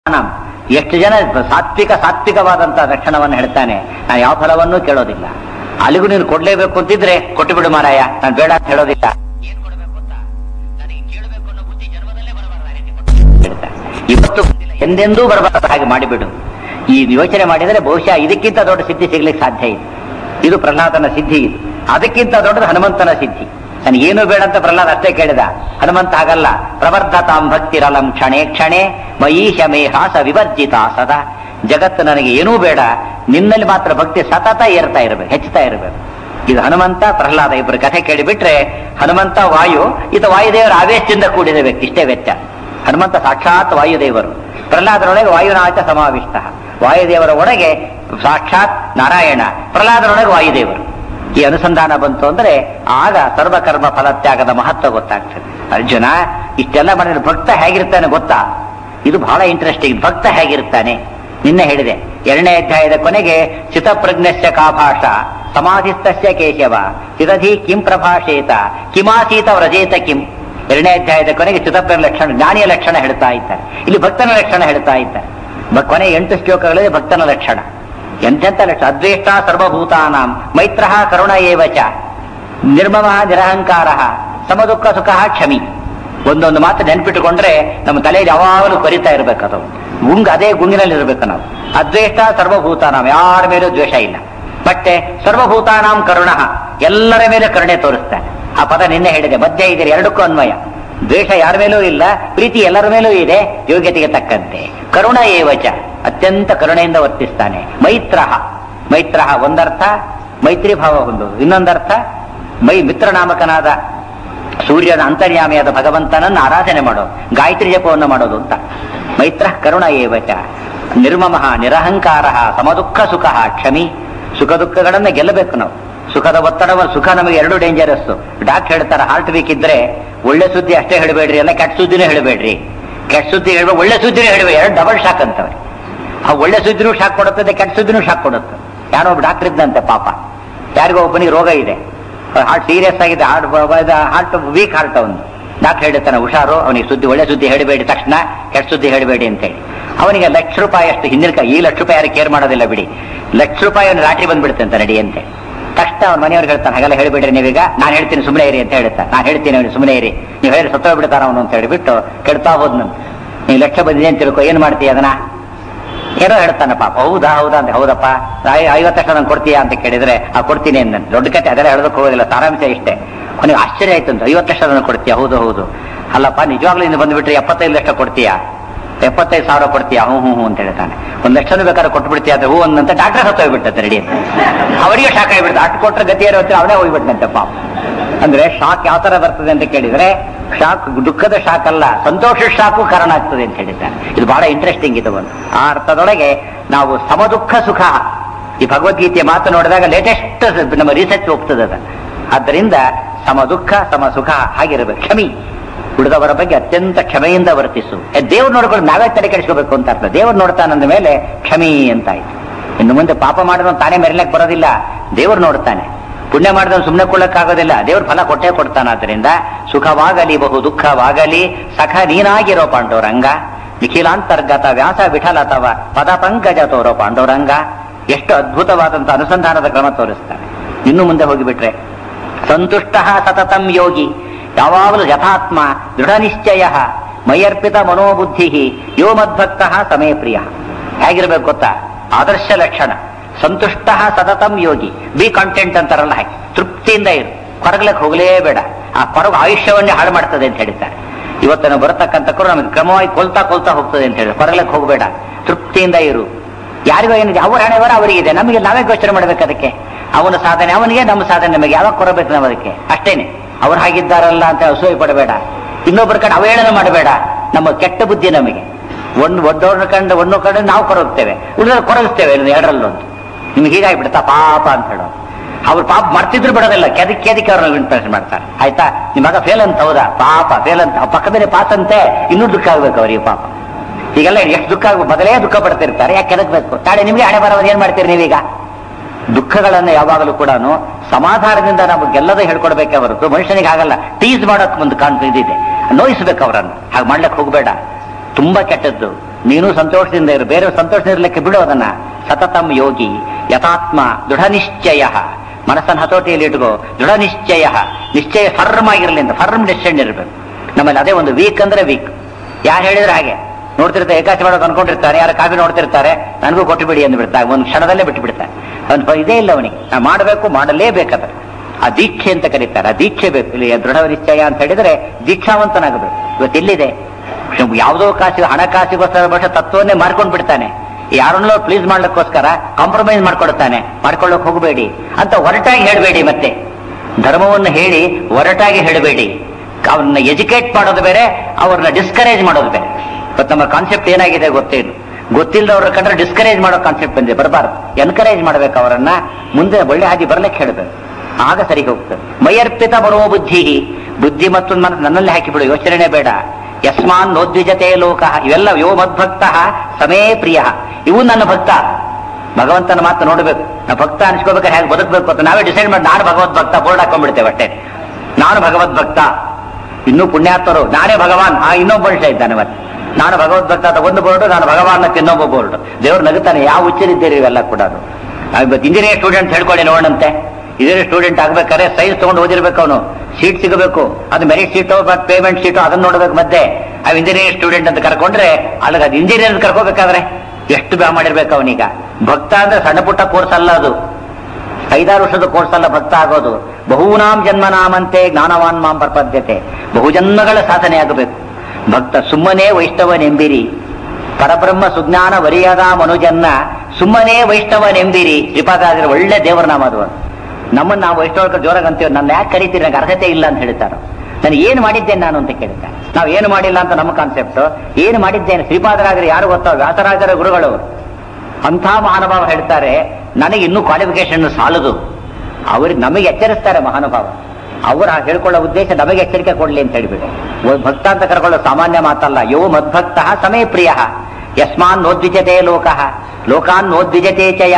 ನಾಂ. ಎಷ್ಟು ಜನ ಸಾತ್ವಿಕ ಸಾತ್ವಿಕವಾದಂತಹ ರಕ್ಷಣವನ್ನು ಹೇಳ್ತಾನೆ ನಾನು ಯಾವ ಫಲವನ್ನೂ ಕೇಳೋದಿಲ್ಲ ಅಲ್ಲಿಗೂ ನೀನು ಕೊಡ್ಲೇಬೇಕು ಅಂತಿದ್ರೆ ಕೊಟ್ಟು ಬಿಡು ಮಾರಾಯ ನಾನು ಬೇಡ ಅಂತ ಹೇಳೋದಿಲ್ಲ ಏನ್ ಕೊಡ್ಬೇಕು ಅಂತ ನನಗೆ ಕೇಳಬೇಕು ಅನ್ನೋ ಬುದ್ಧಿ ಜನ್ಮದಲ್ಲೇ ಬರಬಾರದು, ಆ ರೀತಿ ಕೊಟ್ಟು ಹೇಳ್ತಾನೆ. ಇವತ್ತು ಎಂದೆಂದೂ ಬರಬಾರದು ಹಾಗೆ ಮಾಡಿಬಿಡು ಈ ಯೋಚನೆ ಮಾಡಿದರೆ ಬಹುಶಃ ಇದಕ್ಕಿಂತ ದೊಡ್ಡ ಸಿದ್ಧಿ ಸಿಗ್ಲಿಕ್ಕೆ ಸಾಧ್ಯ ಇದೆ ಇದು ಪ್ರಹ್ಲಾದನ ಸಿದ್ಧಿ ಇದು ಅದಕ್ಕಿಂತ ದೊಡ್ಡದು ಹನುಮಂತನ ಸಿದ್ಧಿ ನನಗೇನು ಬೇಡ ಅಂತ ಪ್ರಹ್ಲಾದ ಅಷ್ಟೇ ಕೇಳಿದ ಹನುಮಂತ ಆಗಲ್ಲ ಪ್ರವರ್ಧತಾಂ ಭಕ್ತಿರಲಂ ಕ್ಷಣೆ ಕ್ಷಣೆ ಮಯೀಶ ಮೇ ಹಾಸ ವಿವರ್ಜಿತ ಸದಾ ಜಗತ್ತು ನನಗೆ ಏನೂ ಬೇಡ ನಿನ್ನಲ್ಲಿ ಮಾತ್ರ ಭಕ್ತಿ ಸತತ ಏರ್ತಾ ಇರಬೇಕು ಹೆಚ್ಚುತ್ತಾ ಇರಬೇಕು ಇದು ಹನುಮಂತ ಪ್ರಹ್ಲಾದ ಇಬ್ಬರು ಕಥೆ ಕೇಳಿಬಿಟ್ರೆ ಹನುಮಂತ ವಾಯು ಇದು ವಾಯುದೇವರ ಆವೇಶದಿಂದ ಕೂಡಿದ ವ್ಯಕ್ತಿ ಇಷ್ಟೇ ವ್ಯತ್ಯಾಸ ಹನುಮಂತ ಸಾಕ್ಷಾತ್ ವಾಯುದೇವರು ಪ್ರಹ್ಲಾದರೊಳಗೆ ವಾಯುನಾಥ ಸಮಾವಿಷ್ಟ ವಾಯುದೇವರ ಒಳಗೆ ಸಾಕ್ಷಾತ್ ನಾರಾಯಣ ಪ್ರಹ್ಲಾದರೊಳಗೆ ವಾಯುದೇವರು ಈ ಅನುಸಂಧಾನ ಬಂತು ಅಂದ್ರೆ ಆಗ ಸರ್ವಕರ್ಮ ಫಲತ್ಯಾಗದ ಮಹತ್ವ ಗೊತ್ತಾಗ್ತದೆ ಅರ್ಜುನ ಇಷ್ಟೆಲ್ಲ ಮಾಡಿದ್ರೆ ಭಕ್ತ ಹೇಗಿರ್ತಾನೆ ಗೊತ್ತಾ ಇದು ಬಹಳ ಇಂಟ್ರೆಸ್ಟಿಂಗ್ ಭಕ್ತ ಹೇಗಿರ್ತಾನೆ ನಿನ್ನೆ ಹೇಳಿದೆ ಎರಡನೇ ಅಧ್ಯಾಯದ ಕೊನೆಗೆ ಚಿತಪ್ರಜ್ಞಸ್ಯ ಕಾಭಾಷ ಸಮಾಧಿಸ್ತಸ್ಯ ಕೇಶವ ಚಿದಧಿ ಕಿಂ ಪ್ರಭಾಷೇತ ಕಿಮಾಸೀತ ವ್ರಜೇತ ಕಿಂ ಎರಡನೇ ಅಧ್ಯಾಯದ ಕೊನೆಗೆ ಚಿತಪ್ರಜ್ಞ ಲಕ್ಷಣ ಜ್ಞಾನಿಯ ಲಕ್ಷಣ ಹೇಳ್ತಾ ಇದ್ದಾರೆ ಇಲ್ಲಿ ಭಕ್ತನ ಲಕ್ಷಣ ಹೇಳ್ತಾ ಇದ್ದಾರೆ ಬ- ಕೊನೆ ಎಂಟು ಶ್ಲೋಕಗಳಲ್ಲಿ ಭಕ್ತನ ಲಕ್ಷಣ ಎಂತೆಂತ ಲಕ್ಷಣ ಅದ್ವೇಷ್ಟ ಸರ್ವಭೂತಾನಾಂ ಮೈತ್ರ ಕರುಣ ಏವಚ ನಿರ್ಮಮ ನಿರಹಂಕಾರ ಸಮದುಃಖ ಸುಖ ಕ್ಷಮಿ ಒಂದೊಂದು ಮಾತು ನೆನ್ಪಿಟ್ಟುಕೊಂಡ್ರೆ ನಮ್ಮ ತಲೆಯಲ್ಲಿ ಯಾವಾಗಲೂ ಕೊರಿತಾ ಇರ್ಬೇಕು ಅದು ಗುಂಗ್ ಅದೇ ಗುಂಗಿನಲ್ಲಿ ಇರ್ಬೇಕು ನಾವು ಅದ್ವೇಷ್ಟ ಸರ್ವಭೂತಾನಾಂ ಯಾರ ಮೇಲೂ ದ್ವೇಷ ಇಲ್ಲ ಮತ್ತೆ ಸರ್ವಭೂತಾನಾಂ ಕರುಣ ಎಲ್ಲರ ಮೇಲೆ ಕರುಣೆ ತೋರಿಸ್ತಾನೆ ಆ ಪದ ನಿನ್ನೆ ಹೇಳಿದೆ ಮಧ್ಯೆ ಇದೆ ಎರಡಕ್ಕೂ ಅನ್ವಯ ದ್ವೇಷ ಯಾರ ಮೇಲೂ ಇಲ್ಲ ಪ್ರೀತಿ ಎಲ್ಲರ ಮೇಲೂ ಇದೆ ಯೋಗ್ಯತೆಗೆ ತಕ್ಕಂತೆ ಕರುಣ ಏವಚ ಅತ್ಯಂತ ಕರುಣೆಯಿಂದ ವರ್ತಿಸ್ತಾನೆ ಮೈತ್ರ ಮೈತ್ರ ಒಂದರ್ಥ ಮೈತ್ರಿ ಭಾವ ಒಂದು ಇನ್ನೊಂದರ್ಥ ಮೈ ಮಿತ್ರನಾಮಕನಾದ ಸೂರ್ಯನ ಅಂತರ್ಯಾಮಿಯಾದ ಭಗವಂತನನ್ನು ಆರಾಧನೆ ಮಾಡೋದು ಗಾಯತ್ರಿ ಜಪವನ್ನು ಮಾಡೋದು ಅಂತ ಮೈತ್ರ ಕರುಣ ಏವಚ ನಿರ್ಮಮ ನಿರಹಂಕಾರ ಸಮದುಃಖ ಸುಖ ಕ್ಷಮಿ ಸುಖ ದುಃಖಗಳನ್ನ ಗೆಲ್ಲಬೇಕು ನಾವು ಸುಖದ ಒತ್ತಡವ ಸುಖ ನಮಗೆ ಎರಡು ಡೇಂಜರಸ್ ಡಾಕ್ಟರ್ ಹೇಳ್ತಾರೆ ಹಾರ್ಟ್ ವೀಕ್ ಇದ್ರೆ ಒಳ್ಳೆ ಸುದ್ದಿ ಅಷ್ಟೇ ಹೇಳಬೇಡ್ರಿ ಎಲ್ಲ ಕೆಟ್ಟ ಸುದ್ದಿನೇ ಹೇಳಬೇಡ್ರಿ ಕೆಟ್ಟ ಸುದ್ದಿ ಹೇಳ್ಬೇಕು ಒಳ್ಳೆ ಸುದ್ದಿನೇ ಹೇಳ್ಬೇಕು ಎರಡು ಡಬಲ್ ಶಾಕ್ ಅಂತವ್ರಿ ಆ ಒಳ್ಳೆ ಸುದ್ದಿನೂ ಶಾಕ್ ಕೊಡುತ್ತದೆ ಕೆಟ್ಟ ಸುದ್ದಿನೂ ಶಾಕ್ ಕೊಡುತ್ತೆ ಯಾರೋ ಒಬ್ಬ ಡಾಕ್ಟರ್ ಇದ್ದಂತೆ ಪಾಪ ಯಾರಿಗೋ ಒಬ್ಬನಿಗೆ ರೋಗ ಇದೆ ಹಾರ್ಟ್ ಸೀರಿಯಸ್ ಆಗಿದೆ ಹಾರ್ಟ್ ಹಾರ್ಟ್ ವೀಕ್ ಹಾರ್ಟ್ ಅವನು ಡಾಕ್ಟರ್ ಹೇಳಿರ್ತಾನೆ ಹುಷಾರು ಅವನಿಗೆ ಸುದ್ದಿ ಒಳ್ಳೆ ಸುದ್ದಿ ಹೇಳಬೇಡಿ ತಕ್ಷಣ ಕೆಟ್ಟ ಸುದ್ದಿ ಹೇಳಬೇಡಿ ಅಂತೇಳಿ ಅವನಿಗೆ ಲಕ್ಷ ರೂಪಾಯಿ ಅಷ್ಟು ಹಿಂದಿನ ಕ- ಈ ಲಕ್ಷ ರೂಪಾಯಿ ಯಾರು ಕೇರ್ ಮಾಡೋದಿಲ್ಲ ಬಿಡಿ ಲಕ್ಷ ರೂಪಾಯಿ ಅವನು ಲಾಟ್ರಿ ಬಂದ್ಬಿಡುತ್ತೆ ಅಂತ ನಡಿ ಅಂತೆ ತಕ್ಷಣ ಅವ್ನ ಮನೆಯವ್ರಿಗೆ ಹೇಳ್ತಾನೆ ಹಾಗೆಲ್ಲ ಹೇಳಿಬಿಡ್ರಿ ನೀವೀಗ ನಾನು ಹೇಳ್ತೀನಿ ಸುಮ್ಮನೆ ಇರಿ ಅಂತ ಹೇಳ್ತಾನೆ ನಾನು ಹೇಳ್ತೀನಿ ಅವನು ಸುಮ್ಮನೆ ಇರಿ ನೀವು ಹೇಳಿ ಸತ್ತೋ ಬಿಡ್ತಾರ ಅವನು ಅಂತ ಹೇಳಿಬಿಟ್ಟು ಕೆಡ್ತಾ ಹೋದ್ ನಾನು ನೀವು ಲಕ್ಷ ಬಂದಿದೆ ಅಂತ ತಿಳ್ಕೊ ಏನ್ ಮಾಡ್ತೀಯ ಅದನ್ನ ಏನೋ ಹೇಳ್ತಾನೆ ಪಾಪ ಹೌದಾ ಹೌದಾ ಅಂತ ಹೌದಪ್ಪ ಐ- ಐವತ್ತು ಲಕ್ಷ ನಾನು ಕೊಡ್ತೀಯಾ ಅಂತ ಕೇಳಿದ್ರೆ ಆ ಕೊಡ್ತೀನಿ ಅಂದ ದೊಡ್ಡ ಕತೆ ಅದೆಲ್ಲ ಹೇಳೋದಕ್ಕೆ ಹೋಗೋದಿಲ್ಲ ಸಾರಾಂಶ ಇಷ್ಟೇ ಕೊನೆಗೆ ಆಶ್ಚರ್ಯ ಆಯ್ತು ಅಂತ ಐವತ್ತು ಲಕ್ಷ ನಾನು ಕೊಡ್ತೀಯಾ ಹೌದು ಹೌದು ಅಲ್ಲಪ್ಪ ನಿಜವಾಗ್ಲೂ ಇನ್ನು ಬಂದ್ಬಿಟ್ರೆ ಎಪ್ಪತ್ತೈದು ಲಕ್ಷ ಕೊಡ್ತೀಯಾ ಎಪ್ಪತ್ತೈದು ಸಾವಿರ ಕೊಡ್ತೀಯಾ ಹ್ಞೂ ಹ್ಞೂ ಹ್ಞೂ ಅಂತ ಹೇಳ್ತಾನೆ ಒಂದ್ ಲಕ್ಷನೂ ಬೇಕಾದ್ರೆ ಕೊಟ್ಟು ಬಿಡ್ತೀಯ ಅಂತ ಹೂ ಅಂದಂತ ಡಾಕ್ಟರ್ ಸತ್ತು ಹೋಗ್ಬಿಟ್ಟೆ ರೆಡಿ ಅಂತ ಅವರಿಗೆ ಶಾಕ್ ಆಗಿಬಿಡ್ತು ಅಷ್ಟು ಕೊಟ್ಟರೆ ಗತಿ ಏನು ಹೊತ್ತು ಅವನೇ ಹೋಗ್ಬಿಟ್ಟಂತೆ ಪಾಪ ಅಂದ್ರೆ ಶಾಕ್ ಯಾವ ತರ ಬರ್ತದೆ ಅಂತ ಕೇಳಿದ್ರೆ ಶಾಕ್ ದುಃಖದ ಶಾಕ್ ಅಲ್ಲ ಸಂತೋಷದ ಶಾಕು ಕಾರಣ ಆಗ್ತದೆ ಅಂತ ಹೇಳಿದ್ದಾರೆ ಇದು ಬಹಳ ಇಂಟ್ರೆಸ್ಟಿಂಗ್ ಇದು ಒಂದು ಆ ಅರ್ಥದೊಳಗೆ ನಾವು ಸಮದುಃಖ ಸುಖ ಈ ಭಗವದ್ಗೀತೆಯ ಮಾತು ನೋಡಿದಾಗ ಲೇಟೆಸ್ಟ್ ನಮ್ಮ ರಿಸರ್ಚ್ ಹೋಗ್ತದೆ ಅದು ಆದ್ದರಿಂದ ಸಮ ದುಃಖ ಸಮ ಸುಖ ಹಾಗಿರಬೇಕು ಕ್ಷಮಿ ಉಳಿದವರ ಬಗ್ಗೆ ಅತ್ಯಂತ ಕ್ಷಮೆಯಿಂದ ವರ್ತಿಸು ಏ, ದೇವ್ರು ನೋಡ್ಕೊಂಡು ನಾವೇ ತಲೆ ಕೆಡಿಸ್ಕೋಬೇಕು ಅಂತ ಅರ್ಥ ದೇವ್ರು ನೋಡ್ತಾನಂದ ಮೇಲೆ ಕ್ಷಮಿ ಅಂತ ಆಯ್ತು ಇನ್ನು ಮುಂದೆ ಪಾಪ ಮಾಡಿದವನು ತಾನೇ ಮೆರಲಕ್ಕೆ ಬರೋದಿಲ್ಲ ದೇವ್ರು ನೋಡ್ತಾನೆ ಪುಣ್ಯ ಮಾಡಿದವನು ಸುಮ್ಮನೆ ಕೊಳ್ಳಕ್ಕಾಗೋದಿಲ್ಲ ದೇವ್ರ ಫಲ ಕೊಟ್ಟೇ ಕೊಡ್ತಾನಾದ್ರಿಂದ ಸುಖವಾಗಲಿ ಬಹು ದುಃಖವಾಗಲಿ ಸಖ ನೀನಾಗಿರೋ ಪಾಂಡೋರಂಗ ನಿಖಿಲಾಂತರ್ಗತ ವ್ಯಾಸ ವಿಠಲ ತವ ಪದ ಪಂಕಜ ತೋರೋ ಪಾಂಡೋರಂಗ ಎಷ್ಟು ಅದ್ಭುತವಾದಂತ ಅನುಸಂಧಾನದ ಕ್ರಮ ತೋರಿಸ್ತಾನೆ ಇನ್ನು ಮುಂದೆ ಹೋಗಿಬಿಟ್ರೆ ಸಂತುಷ್ಟ ಸತತಂ ಯೋಗಿ ಯಾವಾಗಲೂ ಯಥಾತ್ಮ ದೃಢ ನಿಶ್ಚಯ ಮೈಯರ್ಪಿತ ಮನೋಬುದ್ಧಿ ಯೋ ಮದ್ಭಕ್ತ ಸಮೇ ಪ್ರಿಯ ಹೇಗಿರ್ಬೇಕು ಗೊತ್ತಾ ಆದರ್ಶ ಲಕ್ಷಣ ಸಂತುಷ್ಟ ಸತತಂ ಯೋಗಿ ಬಿ ಕಾಂಟೆಂಟ್ ಅಂತಾರಲ್ಲ ಹಾಗೆ ತೃಪ್ತಿಯಿಂದ ಇರು ಕೊರಗ್ಲಕ್ಕೆ ಹೋಗಲೇಬೇಡ ಆ ಕೊರಗು ಆಯುಷ್ಯವನ್ನೇ ಹಾಳು ಮಾಡ್ತದೆ ಅಂತ ಹೇಳ್ತಾರೆ ಇವತ್ತು ನಾವು ಬರತಕ್ಕಂಥ ಕೊರ ನಮಗೆ ಕ್ರಮವಾಗಿ ಕೊಲ್ತಾ ಕೊಲ್ತಾ ಹೋಗ್ತದೆ ಅಂತ ಹೇಳಿ ಕೊರಗ್ಲಕ್ಕೆ ಹೋಗಬೇಡ ತೃಪ್ತಿಯಿಂದ ಇರು ಯಾರಿಗೋ ಏನಿದೆ ಅವ್ರ ಹಣೆವರ ಅವರಿಗಿದೆ ನಮಗೆ ನಾವೇ ಯೋಚನೆ ಮಾಡ್ಬೇಕು ಅದಕ್ಕೆ ಅವನ ಸಾಧನೆ ಅವನಿಗೆ ನಮ್ಮ ಸಾಧನೆ ನಮಗೆ ಯಾವಾಗ ಕೊರಬೇಕು ನಾವು ಅದಕ್ಕೆ ಅಷ್ಟೇನೆ ಅವ್ರು ಹಾಗಿದ್ದಾರಲ್ಲ ಅಂತ ಅಸೂಯೆ ಪಡಬೇಡ ಇನ್ನೊಬ್ಬರ ಕಡೆ ಅವಹೇಳನ ಮಾಡಬೇಡ ನಮ್ಮ ಕೆಟ್ಟ ಬುದ್ಧಿ ನಮಗೆ ಒಂದು ಒದ್ದವ್ರನ್ನ ಕಂಡು ಒಂದು ಕಡೆ ನಾವು ಕೊರಗ್ತೇವೆ ಉಳಿದ್ರೆ ಕೊರಗಿಸ್ತೇವೆ ಇಲ್ಲಿ ಎರಡರಲ್ಲೊಂದು ನಿಮ್ಗೆ ಹೀಗಾಗ್ಬಿಡ್ತಾ ಪಾಪ ಅಂತ ಹೇಳೋದು ಅವ್ರು ಪಾಪ ಮಾಡ್ತಿದ್ರು ಬಿಡೋದಿಲ್ಲ ಕೆದಕ್ ಕೆದಕ್ಕೆ ಅವ್ರನ್ನ ಇಂಪ್ರೆಸ್ ಮಾಡ್ತಾರೆ ಆಯ್ತಾ ನಿಮ್ಮ ಮಗ ಫೇಲ್ ಅಂತ ಹೌದಾ ಪಾಪ ಫೇಲ್ ಅಂತ ಆ ಪಕ್ಕದಲ್ಲಿ ಪಾಸ್ ಅಂತೆ ಇನ್ನೂ ದುಃಖ ಆಗ್ಬೇಕು ಅವರಿಗೆ ಪಾಪ ಈಗೆಲ್ಲ ಎಷ್ಟು ದುಃಖ ಆಗ ಮೊದಲೇ ದುಃಖ ಪಡ್ತಿರ್ತಾರೆ ಯಾಕೆ ಕೆದಕ್ಬೇಕು ನಾಳೆ ನಿಮ್ಗೆ ಹಣೆ ಬರೋದು ಏನ್ ಮಾಡ್ತೀರಿ ನೀವೀಗ ದುಃಖಗಳನ್ನ ಯಾವಾಗಲೂ ಕೂಡ ಸಮಾಧಾನದಿಂದ ನಾವು ಗೆಲ್ಲದೆ ಹೇಳ್ಕೊಡ್ಬೇಕೆ ಹೊರತು ಮನುಷ್ಯನಿಗೆ ಆಗಲ್ಲ ಟೀಸ್ ಮಾಡೋಕ್ ಒಂದು ಕಾನ್ ಇದಿದೆ ನೋಯಿಸ್ಬೇಕು ಅವರನ್ನು ಹಾಗೆ ಮಾಡ್ಲಿಕ್ಕೆ ಹೋಗಬೇಡ ತುಂಬಾ ಕೆಟ್ಟದ್ದು ನೀನು ಸಂತೋಷದಿಂದ ಇರು ಬೇರೆ ಸಂತೋಷದಿಂದ ಇರ್ಲಿಕ್ಕೆ ಬಿಡು ಅದನ್ನ ಸತತಂ ಯೋಗಿ ಯಥಾತ್ಮ ದೃಢ ನಿಶ್ಚಯ ಮನಸ್ಸನ್ನು ಹತೋಟಿಯಲ್ಲಿ ಇಟ್ಕೋ ದೃಢ ನಿಶ್ಚಯ ನಿಶ್ಚಯ ಫರ್ಮ್ ಆಗಿರಲಿ ಅಂತ ಫರ್ಮ್ ಡಿಸಿಷನ್ ಇರಬೇಕು ನಮ್ಮಲ್ಲಿ ಅದೇ ಒಂದು ವೀಕ್ ಅಂದ್ರೆ ವೀಕ್ ಯಾರು ಹೇಳಿದ್ರೆ ಹಾಗೆ ನೋಡ್ತಿರ್ತಾರೆ ಏಕಾಚಿ ಮಾಡೋದು ಅನ್ಕೊಂಡಿರ್ತಾರೆ ಯಾರು ಕಾಫಿ ನೋಡ್ತಿರ್ತಾರೆ ನನಗೂ ಕೊಟ್ಟು ಬಿಡಿ ಅಂತ ಬಿಡ್ತಾರೆ ಒಂದು ಕ್ಷಣದಲ್ಲೇ ಬಿಟ್ಟು ಬಿಡ್ತಾರೆ ಅವನು ಇದೇ ಇಲ್ಲ ಅವನಿಗೆ ನಾ ಮಾಡಬೇಕು ಮಾಡಲೇಬೇಕಾದ್ರೆ ಆ ದೀಕ್ಷೆ ಅಂತ ಕರೀತಾರೆ ಆ ದೀಕ್ಷೆ ಬೇಕು ಇಲ್ಲಿ ದೃಢ ನಿಶ್ಚಯ ಅಂತ ಹೇಳಿದ್ರೆ ದೀಕ್ಷಾವಂತನಾಗಬೇಕು ಇವತ್ತು ಎಲ್ಲಿದೆ ಯಾವುದೋ ಕಾಸು ಹಣಕಾಸಿಗೋಸ್ಕರ ಬಸ್ ತತ್ವನ್ನೇ ಮಾರ್ಕೊಂಡು ಬಿಡ್ತಾನೆ ಯಾರನ್ನೋ ಪ್ಲೀಸ್ ಮಾಡ್ಲಿಕ್ಕೋಸ್ಕರ ಕಾಂಪ್ರಮೈಸ್ ಮಾಡ್ಕೊಡ್ತಾನೆ ಮಾಡ್ಕೊಳ್ಳೋಕೆ ಹೋಗಬೇಡಿ ಅಂತ ಹೊರಟಾಗಿ ಹೇಳಬೇಡಿ ಮತ್ತೆ ಧರ್ಮವನ್ನು ಹೇಳಿ ಹೊರಟಾಗಿ ಹೇಳಬೇಡಿ ಅವ್ರನ್ನ ಎಜುಕೇಟ್ ಮಾಡೋದು ಬೇರೆ ಅವ್ರನ್ನ ಡಿಸ್ಕರೇಜ್ ಮಾಡೋದು ಬೇರೆ ಇವತ್ತು ನಮ್ಮ ಕಾನ್ಸೆಪ್ಟ್ ಏನಾಗಿದೆ ಗೊತ್ತೇನು ಗೊತ್ತಿಲ್ಲದವ್ರ ಕಂಡ್ರೆ ಡಿಸ್ಕರೇಜ್ ಮಾಡೋ ಕಾನ್ಸೆಪ್ಟ್ ಬಂದಿದೆ ಬರಬಾರ್ದು ಎನ್ಕರೇಜ್ ಮಾಡ್ಬೇಕು ಅವರನ್ನ ಮುಂದೆ ಒಳ್ಳೆ ಹಾದಿ ಬರ್ಲಿಕ್ಕೆ ಹೇಳಬೇಕು ಆಗ ಸರಿ ಹೋಗ್ತದೆ ಮೈಯರ್ಪಿತ ಬರುವ ಬುದ್ಧಿ ಬುದ್ಧಿ ಮತ್ತು ಮನಸ್ಸು ನನ್ನಲ್ಲಿ ಹಾಕಿಬಿಡು ಯೋಚನೆ ಬೇಡ ಯಸ್ಮಾನ್ ನೋದ್ವಿಜತೆ ಲೋಕ ಇವೆಲ್ಲ ಯೋ ಮದ್ಭಕ್ತ ಸಮೇ ಪ್ರಿಯ ಇವು ನನ್ನ ಭಕ್ತ ಭಗವಂತನ ಮಾತು ನೋಡಬೇಕು ನಾ ಭಕ್ತ ಅನ್ಸ್ಕೋಬೇಕಾದ್ರೆ ಹೇಗೆ ಬದುಕಬೇಕು ಅಂತ ನಾವೇ ಡಿಸೈಡ್ ಮಾಡಿ ನಾನು ಭಗವದ್ ಭಕ್ತ ಬೋರ್ಡ್ ಹಾಕೊಂಡ್ಬಿಡ್ತೇವೆ ಅಷ್ಟೇ ನಾನು ಭಗವದ್ ಭಕ್ತ ಇನ್ನೂ ಪುಣ್ಯಾತ್ಮರು ನಾನೇ ಭಗವಾನ್ ಆ ಇನ್ನೊಬ್ಬ ಮನುಷ್ಯ ಇದ್ದಾನೆ ಮತ್ತೆ ನಾನು ಭಗವದ್ ಭಕ್ತ ಅಂತ ಒಂದು ಬೋರ್ಡು ನಾನು ಭಗವಾನ್ ಅಂತ ಇನ್ನೊಬ್ಬ ಬೋರ್ಡು ದೇವ್ರು ನಗುತ್ತಾನೆ ಯಾವ ಹುಚ್ಚರಿದ್ದೀರಿ ಇವೆಲ್ಲ ಕೂಡ ಅದು ಇಂಜಿನಿಯರ್ ಸ್ಟೂಡೆಂಟ್ ಹೇಳ್ಕೊಳ್ಳಿ ನೋಡಂತೆ ಇಂಜಿನಿಯರ್ ಸ್ಟೂಡೆಂಟ್ ಆಗ್ಬೇಕಾದ್ರೆ ಸೈನ್ಸ್ ತಗೊಂಡು ಓದಿರ್ಬೇಕು ಅವನು ಸೀಟ್ ಸಿಗಬೇಕು ಅದು ಮೆರಿಟ್ ಸೀಟು ಮತ್ತೆ ಪೇಮೆಂಟ್ ಸೀಟು ಅದನ್ನ ನೋಡ್ಬೇಕು ಮತ್ತೆ ಆ ಇಂಜಿನಿಯರ್ ಸ್ಟೂಡೆಂಟ್ ಅಂತ ಕರ್ಕೊಂಡ್ರೆ ಅಲ್ಲಿಗೆ ಅದು ಇಂಜಿನಿಯರ್ ಕರ್ಕೋಬೇಕಾದ್ರೆ ಎಷ್ಟು ಬ್ಯಾ ಮಾಡಿರ್ಬೇಕು ಅವನೀಗ ಭಕ್ತ ಅಂದ್ರೆ ಸಣ್ಣ ಪುಟ್ಟ ಕೋರ್ಸ್ ಅಲ್ಲ ಅದು ಐದಾರು ವರ್ಷದ ಕೋರ್ಸ್ ಅಲ್ಲ ಭಕ್ತ ಆಗೋದು ಬಹುನಾಂ ಜನ್ಮನಾಮಂತೆ ಜ್ಞಾನವಾನ್ ಮಾಂ ಪ್ರಪದ್ಯತೆ ಬಹುಜನ್ಮಗಳ ಸಾಧನೆ ಆಗಬೇಕು ಭಕ್ತ ಸುಮ್ಮನೆ ವೈಷ್ಣವನೆಂಬಿರಿ ಪರಬ್ರಹ್ಮ ಸುಜ್ಞಾನ ವರಿಯದ ಮನುಜನ್ನ ಸುಮ್ಮನೆ ವೈಷ್ಣವನೆಂಬಿರಿ ಶ್ರೀಪಾದಾದ್ರೆ ಒಳ್ಳೆ ದೇವರ ನಾಮ ಅದು ನಮ್ಮನ್ನ ನಾವು ವೈಷ್ಣವ ಜೋರಾಗಿ ಅಂತೀವಿ ನನ್ನ ಯಾಕೆ ಕರಿತೀರಿ ನನಗೆ ಅರ್ಹತೆ ಇಲ್ಲ ಅಂತ ಹೇಳ್ತಾರೆ ನಾನು ಏನು ಮಾಡಿದ್ದೇನೆ ನಾನು ಅಂತ ಕೇಳ್ತಾರೆ ನಾವು ಏನು ಮಾಡಿಲ್ಲ ಅಂತ ನಮ್ಮ ಕಾನ್ಸೆಪ್ಟ್ ಏನು ಮಾಡಿದ್ದೇನೆ ಶ್ರೀಪಾದರಾಗರೆ ಯಾರು ಗೊತ್ತೋ ವ್ಯಾಸರಾಜರ ಗುರುಗಳವರು ಅಂಥ ಮಹಾನುಭಾವ ಹೇಳ್ತಾರೆ ನನಗೆ ಇನ್ನೂ ಕ್ವಾಲಿಫಿಕೇಶನ್ ಸಾಲದು ಅವ್ರಿಗೆ ನಮಗೆ ಎಚ್ಚರಿಸ್ತಾರೆ ಮಹಾನುಭಾವ ಅವರ ಹೇಳ್ಕೊಳ್ಳೋ ಉದ್ದೇಶ ನಮಗೆ ಎಚ್ಚರಿಕೆ ಕೊಡ್ಲಿ ಅಂತ ಹೇಳಿಬಿಟ್ಟು ಒಬ್ಬ ಭಕ್ತ ಅಂತ ಕರ್ಕೊಳ್ಳೋ ಸಾಮಾನ್ಯ ಮಾತಲ್ಲ ಯೋ ಮದ್ಭಕ್ತ ಸಮೇ ಪ್ರಿಯ ಯಸ್ಮಾನ್ ನೋದ್ವಿಜತೆ ಲೋಕ ಲೋಕಾನ್ ನೋದ್ವಿಜತೆ ಚಯ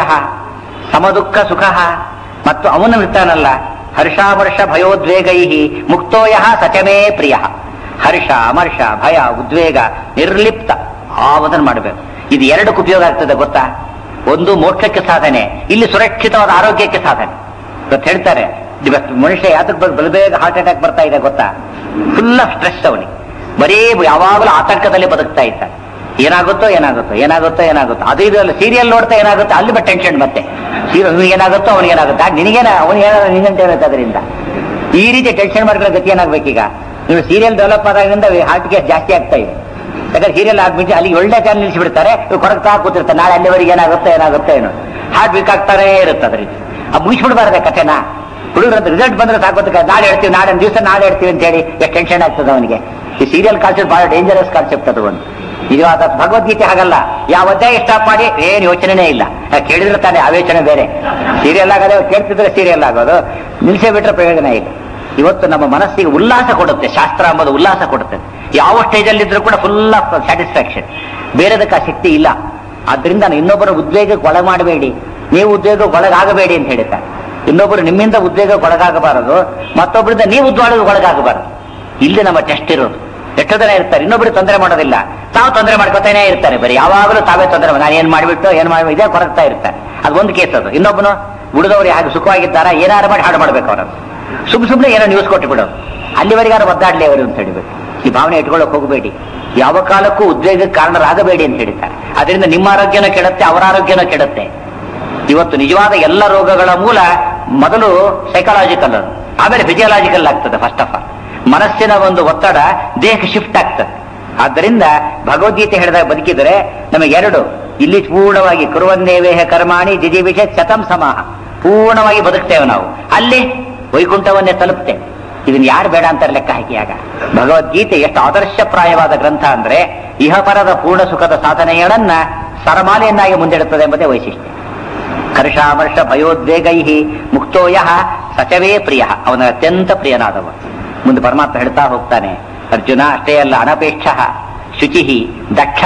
ಸಮದುಃಖ ಸುಖ ಮತ್ತು ಅವನು ಇರ್ತಾನಲ್ಲ ಹರ್ಷಾಮರ್ಷ ಭಯೋದ್ವೇಗೈ ಮುಕ್ತೋಯ ಸಚಮೇ ಪ್ರಿಯ ಹರ್ಷ ಅಮರ್ಷ ಭಯ ಉದ್ವೇಗ ನಿರ್ಲಿಪ್ತ ಆವದನ್ ಮಾಡಬೇಕು ಇದು ಎರಡಕ್ಕೆ ಉಪಯೋಗ ಆಗ್ತದೆ ಗೊತ್ತಾ ಒಂದು ಮೋಕ್ಷಕ್ಕೆ ಸಾಧನೆ ಇಲ್ಲಿ ಸುರಕ್ಷಿತವಾದ ಆರೋಗ್ಯಕ್ಕೆ ಸಾಧನೆ ಇವತ್ತು ಹೇಳ್ತಾರೆ ಇವತ್ತು ಮನುಷ್ಯ ಯಾತಕ್ಕೆ ಬ- ಬಲು ಬೇಗ ಹಾರ್ಟ್ ಅಟ್ಯಾಕ್ ಬರ್ತಾ ಇದೆ ಗೊತ್ತಾ ಫುಲ್ ಆಫ್ ಸ್ಟ್ರೆಸ್ ಅವನಿಗೆ ಬರೀ ಯಾವಾಗಲೂ ಆತಂಕದಲ್ಲಿ ಬದುಕ್ತಾ ಇದ್ದಾನೆ ಏನಾಗುತ್ತೋ ಏನಾಗುತ್ತೋ ಏನಾಗುತ್ತೋ ಏನಾಗುತ್ತೋ ಅದು ಇದು ಅಲ್ಲ ಸೀರಿಯಲ್ ನೋಡ್ತಾ ಏನಾಗುತ್ತೋ ಅಲ್ಲಿ ಬಟ್ ಟೆನ್ಷನ್ ಮತ್ತೆ ಸೀರಿಯಲ್ ಏನಾಗುತ್ತೋ ಅವನಿಗೆ ಏನಾಗುತ್ತೆ ಆಗ ನಿನಗೇನ ಅವನು ಏನಾದ್ರು ನಿನಗಂತ ಏನಾಗುತ್ತೆ ಅದರಿಂದ ಈ ರೀತಿ ಟೆನ್ಷನ್ ಮಾಡ್ಕೊಳ್ಳೋ ಗತಿ ಏನಾಗ್ಬೇಕೀಗ ನೀವು ಸೀರಿಯಲ್ ಡೆವಲಪ್ ಆದಾಗಿಂದ ಹಾರ್ಟ್ ಕೇಸ್ ಜಾಸ್ತಿ ಆಗ್ತಾ ಇದೆ ಯಾಕಂದ್ರೆ ಸೀರಿಯಲ್ ಆಗ್ಬಿಟ್ಟು ಅಲ್ಲಿ ಒಳ್ಳೆ ಚಾನಲ್ ನಿಲ್ಲಿಸಿಬಿಡ್ತಾರೆ ಇವ್ರು ಕೊರಗ್ತಾ ಕೂತಿರ್ತಾರೆ ನಾಳೆ ಅಲ್ಲಿವರೆಗೆ ಏನಾಗುತ್ತೋ ಏನಾಗುತ್ತೋ ಏನೋ ಹಾರ್ಟ್ ವೀಕ್ ಆಗ್ತಾರೇ ಇರುತ್ತೆ ಅದರಿಂದ ಆ ಮುಗಿಸ್ಬಿಡ್ಬಾರ್ದೆ ಕಥೆನಾ ಹುಡುಗರ ರಿಸಲ್ಟ್ ಬಂದ್ರೆ ಸಾಕೋದಕ್ಕೆ ನಾಳೆ ಹೇಳ್ತೀವಿ ನಾಳೆ ಒಂದು ದಿವಸ ನಾಳೆ ಹೇಳ್ತೀವಿ ಅಂತ ಹೇಳಿ ಎಷ್ಟು ಟೆನ್ಷನ್ ಆಗ್ತದೆ ಅವನಿಗೆ ಈ ಸೀರಿಯಲ್ ಕಾನ್ಸೆಪ್ಟ್ ಬಹಳ ಡೇಂಜರಸ್ ಕಾನ್ಸೆಪ್ಟ್ ಅದು ಒಂದು ನಿಜವಾದ ಭಗವದ್ಗೀತೆ ಹಾಗಲ್ಲ ಯಾವ ಅಧ್ಯಾಯ ಸ್ಟಾಪ್ ಮಾಡಿ ಏನ್ ಯೋಚನೆನೇ ಇಲ್ಲ ಯಾಕ್ ಕೇಳಿದ್ರೆ ತಾನೇ ಆವೇಚನೆ ಬೇರೆ ಸೀರಿಯಲ್ ಆಗೋದೇ ಕೇಳ್ತಿದ್ರೆ ಸೀರಿಯಲ್ ಆಗೋದು ನಿಲ್ಸೇ ಬಿಟ್ರೆ ಪ್ರಯೋಜನ ಇಲ್ಲ ಇವತ್ತು ನಮ್ಮ ಮನಸ್ಸಿಗೆ ಉಲ್ಲಾಸ ಕೊಡುತ್ತೆ ಶಾಸ್ತ್ರ ಎಂಬುದು ಉಲ್ಲಾಸ ಕೊಡುತ್ತೆ ಯಾವ ಸ್ಟೇಜಲ್ಲಿ ಇದ್ರೂ ಕೂಡ ಫುಲ್ ಆಫ್ ಸ್ಯಾಟಿಸ್ಫ್ಯಾಕ್ಷನ್ ಬೇರೆದಕ್ಕೆ ಆ ಶಕ್ತಿ ಇಲ್ಲ ಆದ್ರಿಂದ ನಾನು ಇನ್ನೊಬ್ಬರ ಉದ್ವೇಗಕ್ಕೆ ಒಳಗೆ ಮಾಡಬೇಡಿ ನೀವು ಉದ್ವೇಗಕ್ಕೆ ಒಳಗಾಗಬೇಡಿ ಅಂತ ಹೇಳ್ತಾರೆ ಇನ್ನೊಬ್ಬರು ನಿಮ್ಮಿಂದ ಉದ್ವೇಗಕ್ಕೆ ಒಳಗಾಗಬಾರದು ಮತ್ತೊಬ್ಬರಿಂದ ನೀವು ಉದ್ವಾಡಕ್ಕೆ ಒಳಗಾಗಬಾರದು ಇಲ್ಲಿ ನಮ್ಮ ಟೆಸ್ಟ್ ಇರೋದು ಎಷ್ಟೋ ಜನ ಇರ್ತಾರೆ ಇನ್ನೊಬ್ರಿಗೆ ತೊಂದರೆ ಮಾಡೋದಿಲ್ಲ ತಾವು ತೊಂದರೆ ಮಾಡ್ಕೊತಾನೆ ಇರ್ತಾರೆ ಬರೀ ಯಾವಾಗಲೂ ತಾವೇ ತೊಂದರೆ ನಾನು ಏನ್ ಮಾಡಿಬಿಟ್ಟು ಏನ್ ಮಾಡಿ ಇದೇ ಕೊರಗ್ತಾ ಇರ್ತಾರೆ ಅದು ಒಂದು ಕೇಸ್ ಅದು ಇನ್ನೊಬ್ಬನು ಉಳಿದವರು ಯಾರು ಸುಖವಾಗಿದ್ದಾರಾ ಏನಾರು ಮಾಡಿ ಹಾಡು ಮಾಡ್ಬೇಕು ಅವರನ್ನು ಸುಮ್ ಸುಮ್ಮನೆ ಏನೋ ನ್ಯೂಸ್ ಕೊಟ್ಟು ಬಿಡೋದು ಅಲ್ಲಿವರೆಗಾರು ಒದ್ದಾಡ್ಲಿ ಅವರು ಅಂತ ಹೇಳಿಬಿಟ್ಟು ಈ ಭಾವನೆ ಇಟ್ಕೊಳ್ಳೋಕೆ ಹೋಗಬೇಡಿ ಯಾವ ಕಾಲಕ್ಕೂ ಉದ್ವೇಗಕ್ಕೆ ಕಾರಣರಾಗಬೇಡಿ ಅಂತ ಹೇಳಿದ್ದಾರೆ ಅದರಿಂದ ನಿಮ್ಮ ಆರೋಗ್ಯನೂ ಕೆಡುತ್ತೆ ಅವರ ಆರೋಗ್ಯನೂ ಕೆಡುತ್ತೆ ಇವತ್ತು ನಿಜವಾದ ಎಲ್ಲ ರೋಗಗಳ ಮೂಲ ಮೊದಲು ಸೈಕಾಲಜಿಕಲ್ ಅದು ಆಮೇಲೆ ಫಿಸಿಯಾಲಜಿಕಲ್ ಆಗ್ತದೆ ಫಸ್ಟ್ ಆಫ್ ಆಲ್ ಮನಸ್ಸಿನ ಒಂದು ಒತ್ತಡ ದೇಹಕ್ಕೆ ಶಿಫ್ಟ್ ಆಗ್ತದೆ ಆದ್ದರಿಂದ ಭಗವದ್ಗೀತೆ ಹೇಳಿದಾಗ ಬದುಕಿದರೆ ನಮಗೆ ಎರಡು ಇಲ್ಲಿ ಪೂರ್ಣವಾಗಿ ಕುರುವನ್ನೇವೇಹ ಕರ್ಮಾಣಿ ಜಿಜಿವಿಷ ಶತಂ ಸಮಾಹ ಪೂರ್ಣವಾಗಿ ಬದುಕ್ತೇವೆ ನಾವು ಅಲ್ಲಿ ವೈಕುಂಠವನ್ನೇ ತಲುಪ್ತೇವೆ ಇದನ್ನ ಯಾರು ಬೇಡ ಅಂತಾರೆ ಲೆಕ್ಕ ಹಾಕಿಯಾಗ ಭಗವದ್ಗೀತೆ ಎಷ್ಟು ಆದರ್ಶಪ್ರಾಯವಾದ ಗ್ರಂಥ ಅಂದ್ರೆ ಇಹಪರದ ಪೂರ್ಣ ಸುಖದ ಸಾಧನೆಗಳನ್ನ ಸರಮಾಲೆಯನ್ನಾಗಿ ಮುಂದಿಡುತ್ತದೆ ಎಂಬುದೇ ವೈಶಿಷ್ಟ್ಯ ಕರ್ಷಾಮರ್ಷ ಭಯೋದ್ವೇಗೈ ಮುಕ್ತೋಯ ಸಚವೇ ಪ್ರಿಯ ಅವನ ಅತ್ಯಂತ ಪ್ರಿಯನಾದವ ಮುಂದೆ ಪರಮಾತ್ಮ ಹೇಳ್ತಾ ಹೋಗ್ತಾನೆ ಅರ್ಜುನ ಅಷ್ಟೇ ಅಲ್ಲ ಅನಪೇಕ್ಷ ಶುಚಿ ದಕ್ಷ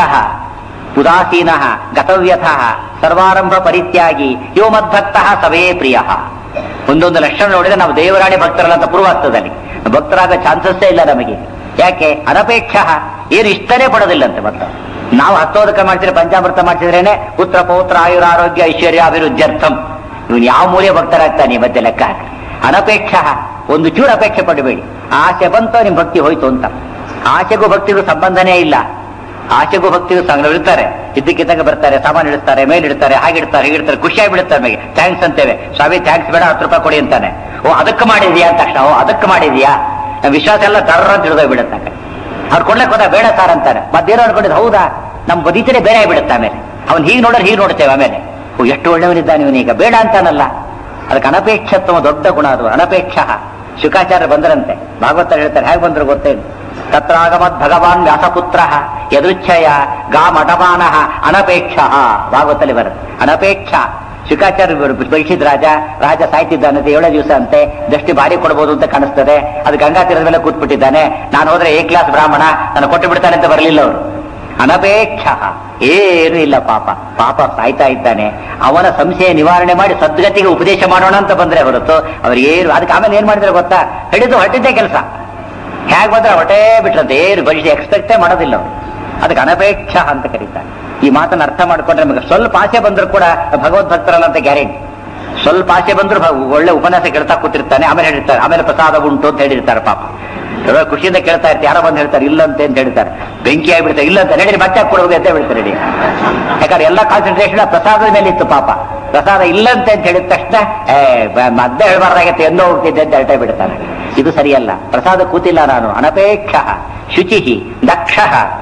ಉದಾಸೀನ ಗತವ್ಯಥ ಸರ್ವಾರಂಭ ಪರಿತ್ಯಾಗಿ ಯೋ ಮದ್ಭಕ್ತ ಸವೇ ಪ್ರಿಯ ಒಂದೊಂದು ಲಕ್ಷಣ ನೋಡಿದ್ರೆ ನಾವು ದೇವರಾಣಿ ಭಕ್ತರಲ್ಲ ಅಂತ ಪ್ರೂವ್ ಆಗ್ತದೆ ಅಲ್ಲಿ ಭಕ್ತರಾಗ ಚಾನ್ಸಸ್ಸೇ ಇಲ್ಲ ನಮಗೆ ಯಾಕೆ ಅನಪೇಕ್ಷ ಏನು ಇಷ್ಟನೇ ಪಡೋದಿಲ್ಲಂತೆ ಮತ್ತೆ ನಾವು ಹತ್ತೋದಕ ಮಾಡ್ತಿದ್ರೆ ಪಂಚಾಮೃತ ಮಾಡ್ತಿದ್ರೇನೆ ಪುತ್ರ ಪೌತ್ರ ಆಯುರ ಆರೋಗ್ಯ ಐಶ್ವರ್ಯ ಅಭಿವೃದ್ಧ್ಯರ್ಥಂ ಇವನು ಯಾವ ಮೂಲೆ ಭಕ್ತರಾಗ್ತಾನೆ ಈ ಮಧ್ಯೆ ಲೆಕ್ಕ ಹಾಕಿ ಅನಪೇಕ್ಷ ಒಂದು ಚೂರು ಅಪೇಕ್ಷೆ ಪಡಬೇಡಿ ಆಸೆ ಬಂತೋ ನಿಮ್ ಭಕ್ತಿ ಹೋಯ್ತು ಅಂತ ಆಸೆಗೂ ಭಕ್ತಿಗೂ ಸಂಬಂಧನೇ ಇಲ್ಲ ಆಸೆಗೂ ಭಕ್ತಿಗೂ ಸಂಘ ಇರ್ತಾರೆ ಇದ್ದಕ್ಕಿದ್ದಾಗ ಬರ್ತಾರೆ ಸಾಮಾನು ಇಡ್ತಾರೆ ಮೇಲ್ ಇಡ್ತಾರೆ ಹಾಗಿಡ್ತಾರೆ ಹೀಗಿಡ್ತಾರೆ ಖುಷಿಯಾಗಿ ಬಿಡುತ್ತಾರೆ ನಮಗೆ ಥ್ಯಾಂಕ್ಸ್ ಅಂತೇವೆ ಸ್ವಾಮಿ ಥ್ಯಾಂಕ್ಸ್ ಬೇಡ ಹತ್ತು ರೂಪಾಯಿ ಕೊಡಿ ಅಂತಾನೆ ಓ ಅದಕ್ಕೆ ಮಾಡಿದ್ಯಾ ಅಂತ ತಕ್ಷಣ ಓ ಅದಕ್ಕೆ ಮಾಡಿದ್ಯಾ ನಮ್ಮ ವಿಶ್ವಾಸ ಎಲ್ಲ ತರ್ರ ಅಂತ ಹಿಡಿದೋಗ್ಬಿಡುತ್ತೆ ಅವ್ರು ಕೊಡ್ಲಕ್ಕೆ ಹೋದ ಬೇಡ ಸಾರ್ ಅಂತಾರೆ ಮತ್ತೇನೋ ಅನ್ಕೊಂಡಿದ್ದು ಹೌದಾ ನಮ್ ಬದಿತರೆ ಬೇರೆ ಆಗ್ಬಿಡುತ್ತೆ ಆಮೇಲೆ ಅವ್ನು ಹೀಗೆ ನೋಡ್ರೆ ಹೀಗೆ ನೋಡ್ತೇವೆ ಆಮೇಲೆ ಓ ಎಷ್ಟು ಒಳ್ಳೆಯವನಿದ್ದಾನೆ ಇವನೀಗ ಬೇಡ ಅಂತಾನಲ್ಲ ಅದಕ್ಕೆ ಅನಪೇಕ್ಷತ್ವ ದೊಡ್ಡ ಗುಣ ಅದು ಅನಪೇಕ್ಷ ಶುಕಾಚಾರ್ಯ ಬಂದರಂತೆ ಭಾಗವತ ಹೇಳ್ತಾರೆ ಹೇಗೆ ಬಂದ್ರು ಗೊತ್ತೇನು ತತ್ರಾಗಮದ್ ಭಗವಾನ್ ವ್ಯಾಸಪುತ್ರ ಯದೃಚ್ಛಯ ಗಾ ಮಠಮಾನ ಅನಪೇಕ್ಷ ಭಾಗವತಲ್ಲಿ ಬರುತ್ತೆ ಅನಪೇಕ್ಷ ಶುಕಾಚಾರ್ಯ ಬಯಸಿದ ರಾಜ ರಾಜ ಸಾಯ್ತಿದ್ದಾನಂತೆ ಏಳೇ ದಿವಸ ಅಂತೆ ದೃಷ್ಟಿ ಬಾರಿ ಕೊಡಬಹುದು ಅಂತ ಕಾಣಿಸ್ತದೆ ಅದು ಗಂಗಾ ತೀರದ ಮೇಲೆ ಕೂತ್ಬಿಟ್ಟಿದ್ದಾನೆ ನಾನು ಹೋದ್ರೆ ಎ ಕ್ಲಾಸ್ ಬ್ರಾಹ್ಮಣ ನಾನು ಕೊಟ್ಟು ಬಿಡ್ತಾನೆ ಅಂತ ಬರಲಿಲ್ಲ ಅವರು ಅನಪೇಕ್ಷ ಏನು ಇಲ್ಲ ಪಾಪ ಪಾಪ ಸಾಯ್ತಾ ಇದ್ದಾನೆ ಅವನ ಸಂಶಯ ನಿವಾರಣೆ ಮಾಡಿ ಸದ್ಗತಿಗೆ ಉಪದೇಶ ಮಾಡೋಣ ಅಂತ ಬಂದ್ರೆ ಹೊರತು ಅವ್ರು ಏನು ಅದಕ್ಕೆ ಆಮೇಲೆ ಏನ್ ಮಾಡಿದ್ರೆ ಗೊತ್ತಾ ಹಿಡಿದು ಹೊಟ್ಟಿದ್ದೇ ಕೆಲಸ ಹೇಗೆ ಬಂದ್ರೆ ಹೊಟ್ಟೆ ಬಿಟ್ರಂತೆ ಏನು ಬಡಿಸಿ ಎಕ್ಸ್ಪೆಕ್ಟೇ ಮಾಡೋದಿಲ್ಲ ಅವರು ಅದಕ್ಕೆ ಅನಪೇಕ್ಷ ಅಂತ ಕರೀತಾರೆ ಈ ಮಾತನ್ನ ಅರ್ಥ ಮಾಡ್ಕೊಂಡ್ರೆ ನಮಗೆ ಸ್ವಲ್ಪ ಆಸೆ ಬಂದ್ರು ಕೂಡ ಭಗವದ್ಭಕ್ತರಲ್ಲ ಅಂತ ಗ್ಯಾರಂಟಿ ಸ್ವಲ್ಪ ಆಸೆ ಬಂದ್ರು ಭ- ಒಳ್ಳೆ ಉಪನ್ಯಾಸ ಕೇಳ್ತಾ ಕೂತಿರ್ತಾನೆ ಆಮೇಲೆ ಹೇಳಿರ್ತಾರೆ ಆಮೇಲೆ ಪ್ರಸಾದ ಉಂಟು ಅಂತ ಹೇಳಿರ್ತಾರೆ ಪಾಪ ಇವಾಗ ಖುಷಿಯಿಂದ ಕೇಳ್ತಾ ಇರ್ತಾರೆ ಯಾರೋ ಬಂದು ಹೇಳ್ತಾರೆ ಇಲ್ಲಂತೆ ಅಂತ ಹೇಳ್ತಾರೆ ಬೆಂಕಿ ಆಗಿಬಿಡ್ತಾರೆ ಇಲ್ಲ ಅಂತ ನಡೀರಿ ಮತ್ತೆ ಕೊಡೋದು ಅಂತ ಹೇಳ್ತಾರೆ ನಡಿ ಯಾಕಂದ್ರೆ ಎಲ್ಲ ಕಾನ್ಸಂಟ್ರೇಷನ್ ಪ್ರಸಾದದ ಮೇಲೆ ಇತ್ತು ಪಾಪ ಪ್ರಸಾದ ಇಲ್ಲಂತೆ ಅಂತ ಹೇಳಿದ ತಕ್ಷಣ ಏ ಬ- ಮದ್ದೆ ಹೇಳ್ಬಾರ್ದಾಗತ್ತೆ ಎಂದೋ ಹೋಗ್ತಿದ್ದೆ ಅಂತ ಹೇಳ್ತಾ ಬಿಡ್ತಾರೆ ಇದು ಸರಿಯಲ್ಲ ಪ್ರಸಾದ ಕೂತಿಲ್ಲ ನಾನು ಅನಪೇಕ್ಷ ಶುಚಿ ದಕ್ಷ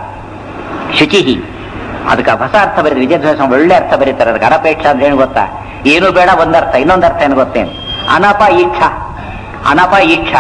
ಶುಚಿ ಅದಕ್ಕೆ ಹೊಸ ಅರ್ಥ ಬರೀತಾರೆ ವಿಜಯಧ್ವಸ ಒಳ್ಳೆ ಅರ್ಥ ಬರೀತಾರೆ ಅದಕ್ಕೆ ಅನಪೇಕ್ಷ ಅಂದ್ರೆ ಏನು ಗೊತ್ತಾ ಏನು ಬೇಡ ಒಂದರ್ಥ ಇನ್ನೊಂದು ಅರ್ಥ ಏನು ಗೊತ್ತೇನು ಅನಪ ಈಕ್ಷ ಅನಪ ಈಕ್ಷ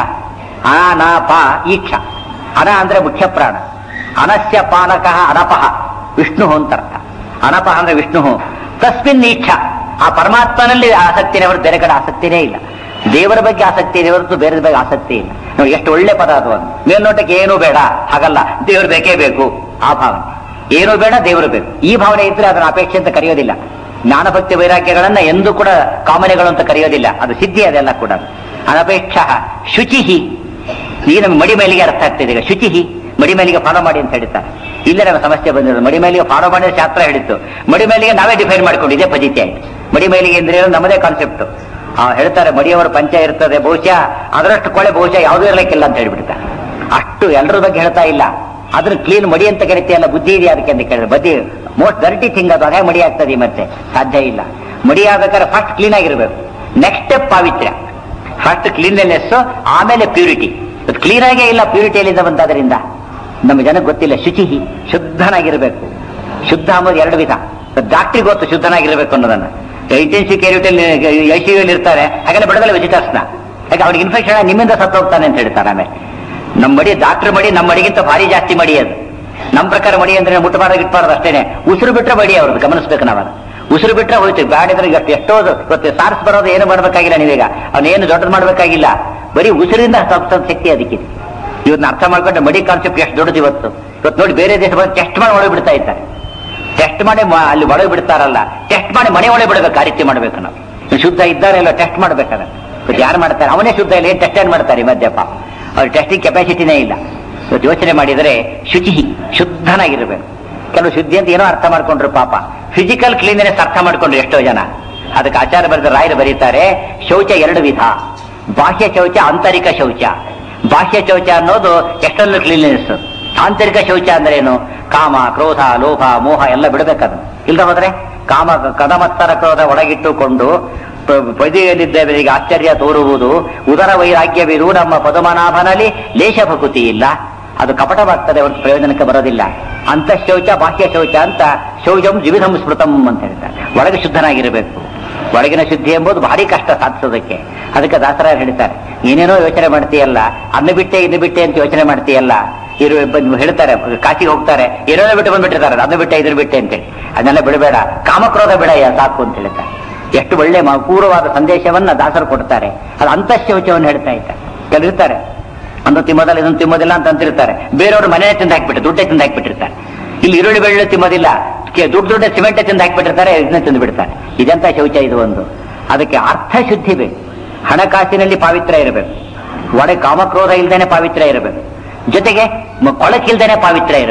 ಅನಪ ಈಕ್ಷ ಅನ ಅಂದ್ರೆ ಮುಖ್ಯ ಪ್ರಾಣ ಅನಸ್ಯ ಪಾಲಕ ಅನಪಃ ವಿಷ್ಣು ಅಂತ ಅರ್ಥ ಅನಪಃ ಅಂದ್ರೆ ವಿಷ್ಣು ತಸ್ಮಿನ್ ಈಕ್ಷ ಆ ಪರಮಾತ್ಮನಲ್ಲಿ ಆಸಕ್ತಿನೇ ಹೊರತು ಬೇರೆ ಕಡೆ ಆಸಕ್ತಿನೇ ಇಲ್ಲ ದೇವರ ಬಗ್ಗೆ ಆಸಕ್ತಿ ಇದೆ ಹೊರತು ಬೇರೆ ಬಗ್ಗೆ ಆಸಕ್ತಿ ಇಲ್ಲ ನೋಡಿ ಎಷ್ಟು ಒಳ್ಳೆ ಪದ ಅದು ಒಂದು ಮೇಲ್ನೋಟಕ್ಕೆ ಏನೂ ಬೇಡ ಹಾಗಲ್ಲ ದೇವರು ಬೇಕೇ ಬೇಕು ಆ ಭಾವನೆ ಏನೂ ಬೇಡ ದೇವರು ಬೇಕು ಈ ಭಾವನೆ ಇದ್ರೆ ಅದನ್ನ ಅಪೇಕ್ಷೆ ಅಂತ ಕರೆಯೋದಿಲ್ಲ ಜ್ಞಾನಭಕ್ತಿ ವೈರಾಗ್ಯಗಳನ್ನ ಎಂದೂ ಕೂಡ ಕಾಮನೆಗಳು ಅಂತ ಕರೆಯೋದಿಲ್ಲ ಅದು ಸಿದ್ಧಿ ಅದೆಲ್ಲ ಕೂಡ ಅನಪೇಕ್ಷ ಶುಚಿಹಿ ಈ ನಮ್ಮ ಮಡಿ ಮೇಲಿಗೆ ಅರ್ಥ ಆಗ್ತಿದೆ ಈಗ ಶುಚಿಹಿ ಮಡಿ ಮೇಲಿಗೆ ಫಾಲೋ ಮಾಡಿ ಅಂತ ಹೇಳ್ತಾರೆ ಇಲ್ಲೇ ನಮ್ಮ ಸಮಸ್ಯೆ ಬಂದಿರೋದು ಮಡಿ ಮೇಲಿಗೆ ಫಾಲೋ ಮಾಡಿದ್ರೆ ಶಾಸ್ತ್ರ ಹೇಳಿತ್ತು ಮಡಿ ಮೇಲಿಗೆ ನಾವೇ ಡಿಫೈನ್ ಮಾಡ್ಕೊಂಡಿದ್ದೆ ಪದ್ಧತಿ ಆಯ್ತು ಮಡಿ ಮೇಲಿಗೆ ಅಂದ್ರೆ ಏನು ನಮ್ಮದೇ ಕಾನ್ಸೆಪ್ಟ್ ಆ ಹೇಳ್ತಾರೆ ಮಡಿಯವರ ಪಂಚ ಇರ್ತದೆ ಬಹುಶಃ ಅದರಷ್ಟು ಕೊಳೆ ಬಹುಶಃ ಯಾವುದೂ ಇರಲಿಕ್ಕಿಲ್ಲ ಅಂತ ಹೇಳ್ಬಿಡ್ತಾರೆ ಅಷ್ಟು ಎಲ್ಲರ ಬಗ್ಗೆ ಹೇಳ್ತಾ ಇಲ್ಲ ಅದ್ರ ಕ್ಲೀನ್ ಮಡಿ ಅಂತ ಕರಿತೀಯಲ್ಲ ಬುದ್ಧಿ ಇದೆಯಾ ಅದಕ್ಕೆ ಅಂತ ಕೇಳಿದ್ರೆ ಬದ್ದಿ ಮೋಸ್ಟ್ ಡರ್ಟಿ ಥಿಂಗ್ ಅದು ಅದೇ ಮಡಿ ಆಗ್ತದೆ ಈ ಮತ್ತೆ ಸಾಧ್ಯ ಇಲ್ಲ ಮಡಿ ಆಗ್ಬೇಕಾದ್ರೆ ಫಸ್ಟ್ ಕ್ಲೀನ್ ಆಗಿರ್ಬೇಕು ನೆಕ್ಸ್ಟ್ ಸ್ಟೆಪ್ ಪಾವಿತ್ರ್ಯ ಫಸ್ಟ್ ಕ್ಲೀನ್ನೆಸ್ ಆಮೇಲೆ ಪ್ಯೂರಿಟಿ ಕ್ಲೀನ್ ಆಗೇ ಇಲ್ಲ ಪ್ಯೂರಿಟಿ ಎಲ್ಲಿಂದ ಬಂತದರಿಂದ ನಮ್ಮ ಜನಕ್ಕೆ ಗೊತ್ತಿಲ್ಲ ಶುಚಿ ಶುದ್ಧನಾಗಿರ್ಬೇಕು ಶುದ್ಧ ಅಂಬೋದು ಎರಡು ವಿಧ ಡಾಕ್ಟ್ರಿಗೆ ಗೊತ್ತು ಶುದ್ಧನಾಗಿರ್ಬೇಕು ಅನ್ನೋದನ್ನ ಇಂಟೆನ್ಸಿವ್ ಕೇರ್ ಐ ಸಿ ಇರ್ತಾರೆ ಹಾಗೆಲ್ಲ ಬಿಡದಲ್ಲ ವಿಜಿಟರ್ಸ್ನ ಯಾಕೆ ಅವ್ರಿಗೆ ಇನ್ಫೆಕ್ಷನ್ ನಿಮ್ಮಿಂದ ಸತ್ತು ಹೋಗ್ತಾನೆ ಅಂತ ಹೇಳ್ತಾರೆ ಆಮೇಲೆ ನಮ್ಮ ಮಡಿ ಡಾಕ್ಟರ್ ಮಡಿ ನಮ್ಮ ಮಡಿಗಿಂತ ಭಾರಿ ಜಾಸ್ತಿ ಮಡಿ ಅದು ನಮ್ಮ ಪ್ರಕಾರ ಮಡಿ ಅಂದ್ರೆ ಮುಟ್ಟಬಾರ್ದು ಇಟ್ಬಾರ್ದು ಅಷ್ಟೇನೆ ಉಸಿರು ಬಿಟ್ರೆ ಮಡಿ ಅವ್ರದ್ದು ಗಮನಿಸ್ಬೇಕು ನಾವು ಉಸಿರು ಬಿಟ್ರೆ ಹೋಯ್ತು ಬ್ಯಾಡಿದ್ರೆ ಇವತ್ತು ಎಷ್ಟೋ ಇವತ್ತು ಸಾರ್ಸ್ ಬರೋದು ಏನು ಮಾಡ್ಬೇಕಾಗಿಲ್ಲ ನೀವೀಗ ಅವನೇನು ದೊಡ್ಡದು ಮಾಡ್ಬೇಕಾಗಿಲ್ಲ ಬರೀ ಉಸಿರಿಂದ ತಪ್ಪಿಸೋ ಶಕ್ತಿ ಅದಕ್ಕಿದೆ ಇವನ್ನ ಅರ್ಥ ಮಾಡ್ಕೊಂಡ್ರೆ ಮಡಿ ಕಾನ್ಸೆಪ್ಟ್ ಎಷ್ಟು ದೊಡ್ಡದು ಇವತ್ತು ಇವತ್ತು ನೋಡಿ ಬೇರೆ ದೇಶ ಬಂದು ಟೆಸ್ಟ್ ಮಾಡಿ ಒಳಗೆ ಬಿಡ್ತಾ ಇದ್ದಾರೆ ಟೆಸ್ಟ್ ಮಾಡಿ ಮ- ಅಲ್ಲಿ ಒಳಗೆ ಬಿಡ್ತಾರಲ್ಲ ಟೆಸ್ಟ್ ಮಾಡಿ ಮನೆ ಒಳಗೆ ಬಿಡಬೇಕು ಆ ರೀತಿ ಮಾಡ್ಬೇಕು ನಾವು ಇವ್ನು ಶುದ್ಧ ಇದ್ದಾರೆ ಇಲ್ಲ ಟೆಸ್ಟ್ ಮಾಡ್ಬೇಕಾದ್ರೆ ಇವತ್ತು ಯಾರು ಮಾಡ್ತಾರೆ ಅವನೇ ಶುದ್ಧ ಇಲ್ಲ ಏನ್ ಟೆಸ್ಟ್ ಏನ್ ಮಾಡ್ತಾರೆ ಈ ಮದ್ಯಪ ಅವ್ರ ಟೆಸ್ಟಿಂಗ್ ಕೆಪಾಸಿಟಿನೇ ಇಲ್ಲ ಇವತ್ತು ಯೋಚನೆ ಮಾಡಿದರೆ ಶುಚಿ ಶುದ್ಧನಾಗಿರ್ಬೇಕು ಕೆಲವು ಶುದ್ಧಿ ಅಂತ ಏನೋ ಅರ್ಥ ಮಾಡ್ಕೊಂಡ್ರು ಪಾಪ ಫಿಸಿಕಲ್ ಕ್ಲೀನ್ನೆಸ್ ಅರ್ಥ ಮಾಡ್ಕೊಂಡ್ರು ಎಷ್ಟೋ ಜನ ಅದಕ್ಕೆ ಆಚಾರ ಬರೆದ ರಾಯರು ಬರೀತಾರೆ ಶೌಚ ಎರಡು ವಿಧ ಬಾಹ್ಯ ಶೌಚ ಆಂತರಿಕ ಶೌಚ ಬಾಹ್ಯ ಶೌಚ ಅನ್ನೋದು ಎಕ್ಸ್ಟರ್ನಲ್ ಕ್ಲೀನ್ನೆಸ್ ಆಂತರಿಕ ಶೌಚ ಅಂದ್ರೆ ಏನು ಕಾಮ ಕ್ರೋಧ ಲೋಭ ಮೋಹ ಎಲ್ಲ ಬಿಡಬೇಕದು ಇಲ್ದ ಹೋದ್ರೆ ಕಾಮ ಕದಮತ್ತರ ಕ್ರೋಧ ಒಳಗಿಟ್ಟುಕೊಂಡು ಪ- ಪದಿಯಲ್ಲಿದ್ದವರಿಗೆ ಆಶ್ಚರ್ಯ ತೋರುವುದು ಉದರ ವೈರಾಗ್ಯವಿರು ನಮ್ಮ ಪದುಮನಾಭನಲ್ಲಿ ಲೇಷ ಭಕುತಿ ಇಲ್ಲ ಅದು ಕಪಟವಾಗ್ತದೆ ಹೊರತು ಪ್ರಯೋಜನಕ್ಕೆ ಬರೋದಿಲ್ಲ ಅಂತ ಶೌಚ ಬಾಹ್ಯ ಶೌಚ ಅಂತ ಶೌಚಂ ದ್ವಿವಿಧಂ ಸ್ಮೃತಂ ಅಂತ ಹೇಳ್ತಾರೆ ಒಳಗೆ ಶುದ್ಧನಾಗಿರಬೇಕು ಒಳಗಿನ ಶುದ್ಧಿ ಎಂಬುದು ಭಾರಿ ಕಷ್ಟ ಸಾಧಿಸೋದಕ್ಕೆ ಅದಕ್ಕೆ ದಾಸರಾಯ ಹೇಳ್ತಾರೆ ಏನೇನೋ ಯೋಚನೆ ಮಾಡ್ತೀಯಲ್ಲ ಅನ್ನ ಬಿಟ್ಟೆ ಇನ್ನು ಬಿಟ್ಟೆ ಅಂತ ಯೋಚನೆ ಮಾಡ್ತೀಯಲ್ಲ ಇರು ಬಂದು ಹೇಳ್ತಾರೆ ಕಾಶಿಗೆ ಹೋಗ್ತಾರೆ ಏನೇನೋ ಬಿಟ್ಟು ಬಂದ್ಬಿಟ್ಟಿರ್ತಾರೆ ಅದನ್ನ ಬಿಟ್ಟೆ ಇದ್ರ ಬಿಟ್ಟೆ ಅಂತೇಳಿ ಅದನ್ನೆಲ್ಲ ಬಿಡಬೇಡ ಕಾಮಕ್ರೋಧ ಬಿಡಯ್ಯ ಸಾಕು ಅಂತ ಹೇಳ್ತಾರೆ ಎಷ್ಟು ಒಳ್ಳೆ ಮ- ಪೂರ್ವವಾದ ಸಂದೇಶವನ್ನ ದಾಸರು ಕೊಡ್ತಾರೆ ಅದು ಅಂತಃಶೌಚವನ್ನು ಹೇಳ್ತಾ ಇದ್ದಾರೆ ಕೆಲವು ಇರ್ತಾರೆ ಒಂದು ತಿನ್ನೋದಲ್ಲ ಇದನ್ನು ತಿನ್ನೋದಿಲ್ಲ ಅಂತ ಅಂತಿರ್ತಾರೆ ಬೇರೆಯವರು ಮನೆ ತಿಂದು ಹಾಕ್ಬಿಟ್ಟು ದುಡ್ಡೇ ತಿಂದು ಹಾಕ್ಬಿಟ್ಟಿರ್ತಾರೆ ಇಲ್ಲಿ ಈರುಳ್ಳಿ ಬೆಳ್ಳುಳ್ಳಿ ತಿನ್ನೋದಿಲ್ಲ ಕೆ- ದುಡ್ಡು ದುಡ್ಡ ಸಿಮೆಂಟ್ ತಿಂದು ಹಾಕ್ಬಿಟ್ಟಿರ್ತಾರೆ ಇದನ್ನ ತಿಂದು ಬಿಡ್ತಾರೆ ಇದೆಂತ ಶೌಚ ಇದು ಒಂದು ಅದಕ್ಕೆ ಅರ್ಥ ಶುದ್ಧಿ ಬೇಕು ಹಣಕಾಸಿನಲ್ಲಿ ಪಾವಿತ್ರ್ಯ ಇರಬೇಕು ಒಳಗೆ ಕಾಮಕ್ರೋಧ ಇಲ್ದೇನೆ ಪಾವಿತ್ರ್ಯ ಇರಬೇಕು ಜೊತೆಗೆ ಮ- ಕೊಳಕಿಲ್ದೇನೆ ಪಾವಿತ್ರ್ಯ ಇರಬೇಕು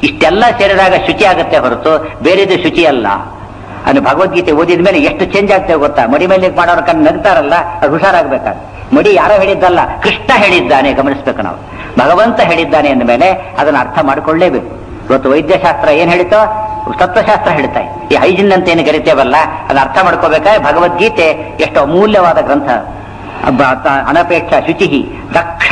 ಇಷ್ಟೆಲ್ಲ ಸೇರಿದಾಗ ಶುಚಿ ಆಗುತ್ತೆ ಹೊರತು ಬೇರೆದು ಶುಚಿ ಅಲ್ಲ ಅದು ಭಗವದ್ಗೀತೆ ಓದಿದ ಮೇಲೆ ಎಷ್ಟು ಚೇಂಜ್ ಆಗ್ತೇವೆ ಗೊತ್ತಾ ಮಡಿ ಮೇಲೆ ಮಾಡೋರ ಕಣ್ಣು ನಗ್ತಾರಲ್ಲ ಅದು ಹುಷಾರಾಗ್ಬೇಕಾದ್ರೆ ಮಡಿ ಯಾರೋ ಹೇಳಿದ್ದಲ್ಲ ಕೃಷ್ಣ ಹೇಳಿದ್ದಾನೆ ಗಮನಿಸ್ಬೇಕು ನಾವು ಭಗವಂತ ಹೇಳಿದ್ದಾನೆ ಅಂದ ಮೇಲೆ ಅದನ್ನು ಅರ್ಥ ಮಾಡಿಕೊಳ್ಳೇಬೇಕು ಇವತ್ತು ವೈದ್ಯಶಾಸ್ತ್ರ ಏನ್ ಹೇಳಿತೋ ತತ್ವಶಾಸ್ತ್ರ ಹೇಳ್ತಾ ಇದೆ. ಈ ಹೈಜಿನ್ ಅಂತ ಏನು ಕರಿತೇವಲ್ಲ ಅದನ್ನ ಅರ್ಥ ಮಾಡ್ಕೋಬೇಕಾದ್ರೆ ಭಗವದ್ಗೀತೆ ಎಷ್ಟು ಅಮೂಲ್ಯವಾದ ಗ್ರಂಥ ಅಬ್ಬ- ತ- ಅನಪೇಕ್ಷ ಶುಚಿ ದಕ್ಷ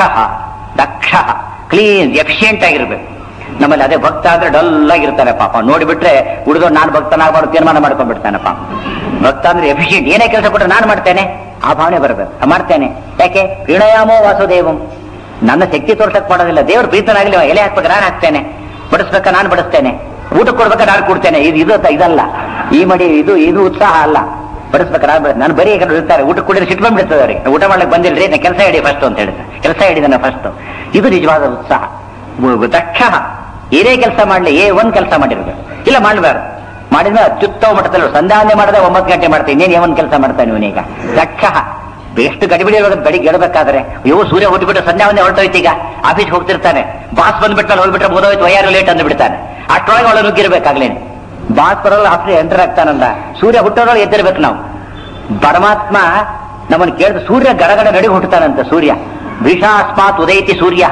ದಕ್ಷ ಕ್ಲೀನ್ ಎಫಿಷಿಯಂಟ್ ಆಗಿರ್ಬೇಕು ನಮ್ಮಲ್ಲಿ ಅದೇ ಭಕ್ತ ಅಂದ್ರೆ ಡಲ್ ಆಗಿರ್ತಾರೆ ಪಾಪ ನೋಡಿಬಿಟ್ರೆ ಉಳಿದೋ ನಾನು ಭಕ್ತನಾಗಬಾರ್ದು ತೀರ್ಮಾನ ಮಾಡ್ಕೊಂಡ್ಬಿಡ್ತಾನೆ ಪಾಪ ಭಕ್ತ ಅಂದ್ರೆ ಎಫಿಷಿಯಂಟ್ ಏನೇ ಕೆಲಸ ಕೊಟ್ಟರೆ ನಾನು ಮಾಡ್ತೇನೆ ಆ ಭಾವನೆ ಬರಬೇಕು ಆ ಮಾಡ್ತೇನೆ ಯಾಕೆ ಪ್ರಣಯಾಮೋ ವಾಸುದೇವಂ ನನ್ನ ಶಕ್ತಿ ತೋರ್ಸಕ್ ಮಾಡೋದಿಲ್ಲ ದೇವ್ರ ಪ್ರೀತನಾಗಲಿ ಎಲೆ ಹಾಕ್ಬೇಕು ನಾನು ಹಾಕ್ತೇನೆ ಬಡಿಸ್ಬೇಕ ನಾನು ಬಡಿಸ್ತೇನೆ ಊಟ ಕೊಡ್ಬೇಕ ನಾನು ಕೊಡ್ತೇನೆ ಇದು ಇದು ಇದಲ್ಲ ಈ ಮಡಿ ಇದು ಇದು ಉತ್ಸಾಹ ಅಲ್ಲ ಬಡಿಸ್ಬೇಕ ನಾನು ಬಡಿಸ್- ನಾನು ಬರೀ ಯಾಕಂದ್ರೆ ಇರ್ತಾರೆ ಊಟ ಕುಡಿದ್ರೆ ಸಿಟ್ಟು ಬಂದ್ಬಿಡ್ತದೆ ಅವ್ರಿಗೆ ಊಟ ಮಾಡ್ಲಿಕ್ಕೆ ಬಂದಿಲ್ರಿ ನಾ ಕೆಲಸ ಹಿಡಿ ಫಸ್ಟ್ ಅಂತ ಹೇಳಿದ್ರೆ ಕೆಲಸ ಹಿಡಿದಾನೆ ಫಸ್ಟ್ ಇದು ನಿಜವಾದ ಉತ್ಸಾಹ ಬ- ದಕ್ಷ ಏನೇ ಕೆಲಸ ಮಾಡ್ಲಿ ಏ ಒಂದ್ ಕೆಲಸ ಮಾಡಿರ್ಬೇಕು ಇಲ್ಲ ಮಾಡ್ಬಾರ್ದು ಮಾಡಿದ್ರೆ ಅತ್ಯುತ್ತಮ ಮಟ್ಟದಲ್ಲಿ ಸಂಧಾನೆ ಮಾಡಿದ್ರೆ ಒಂಬತ್ತು ಗಂಟೆ ಮಾಡ್ತೀನಿ ಇನ್ನೇನು ಯಾವನ್ ಕೆಲಸ ಮಾಡ್ತಾನೆ ಇವನೀಗ ದಕ್ಷ ಎಷ್ಟು ಗಡಿಬಿಡಿ ಇರುವಾಗ ಬೆಳಿಗ್ಗೆ ಗೆಡಬೇಕಾದ್ರೆ ಇವು ಸೂರ್ಯ ಹುಟ್ಟಿಬಿಟ್ಟು ಸಂಧ್ಯಾವನ್ನೇ ಹೊರಟೋಯ್ತು ಈಗ ಆಫೀಸ್ಗೆ ಹೋಗ್ತಿರ್ತಾನೆ ಬಾಸ್ ಬಂದ್ಬಿಟ್ಟಲ್ಲಿ ಹೋಗ್ಬಿಟ್ರೆ ಹೋದೋಯ್ತು ವೈಯಾರು ಲೇಟ್ ಅಂದು ಬಿಡ್ತಾನೆ ಅಷ್ಟೊಳಗೆ ಒಳಗೆ ನುಗ್ಗಿರ್ಬೇಕಾಗ್ಲೇನೆ ಬಾಸ್ ಬರೋಲ್ಲ ಆಫ್ಟರ್ ಎಂಟರ್ ಆಗ್ತಾನಲ್ಲ ಸೂರ್ಯ ಹುಟ್ಟೋದ್ರೊಳಗೆ ಎದ್ದಿರ್ಬೇಕು ನಾವು ಪರಮಾತ್ಮ ನಮ್ಮನ್ನು ಕೇಳಿದ ಸೂರ್ಯ ಗಡಗಡ ನಡಿ ಹುಟ್ಟುತ್ತಾನಂತೆ ಸೂರ್ಯ ಭೀಷಾಸ್ಮಾತ್ ಉದೈತಿ ಸೂರ್ಯ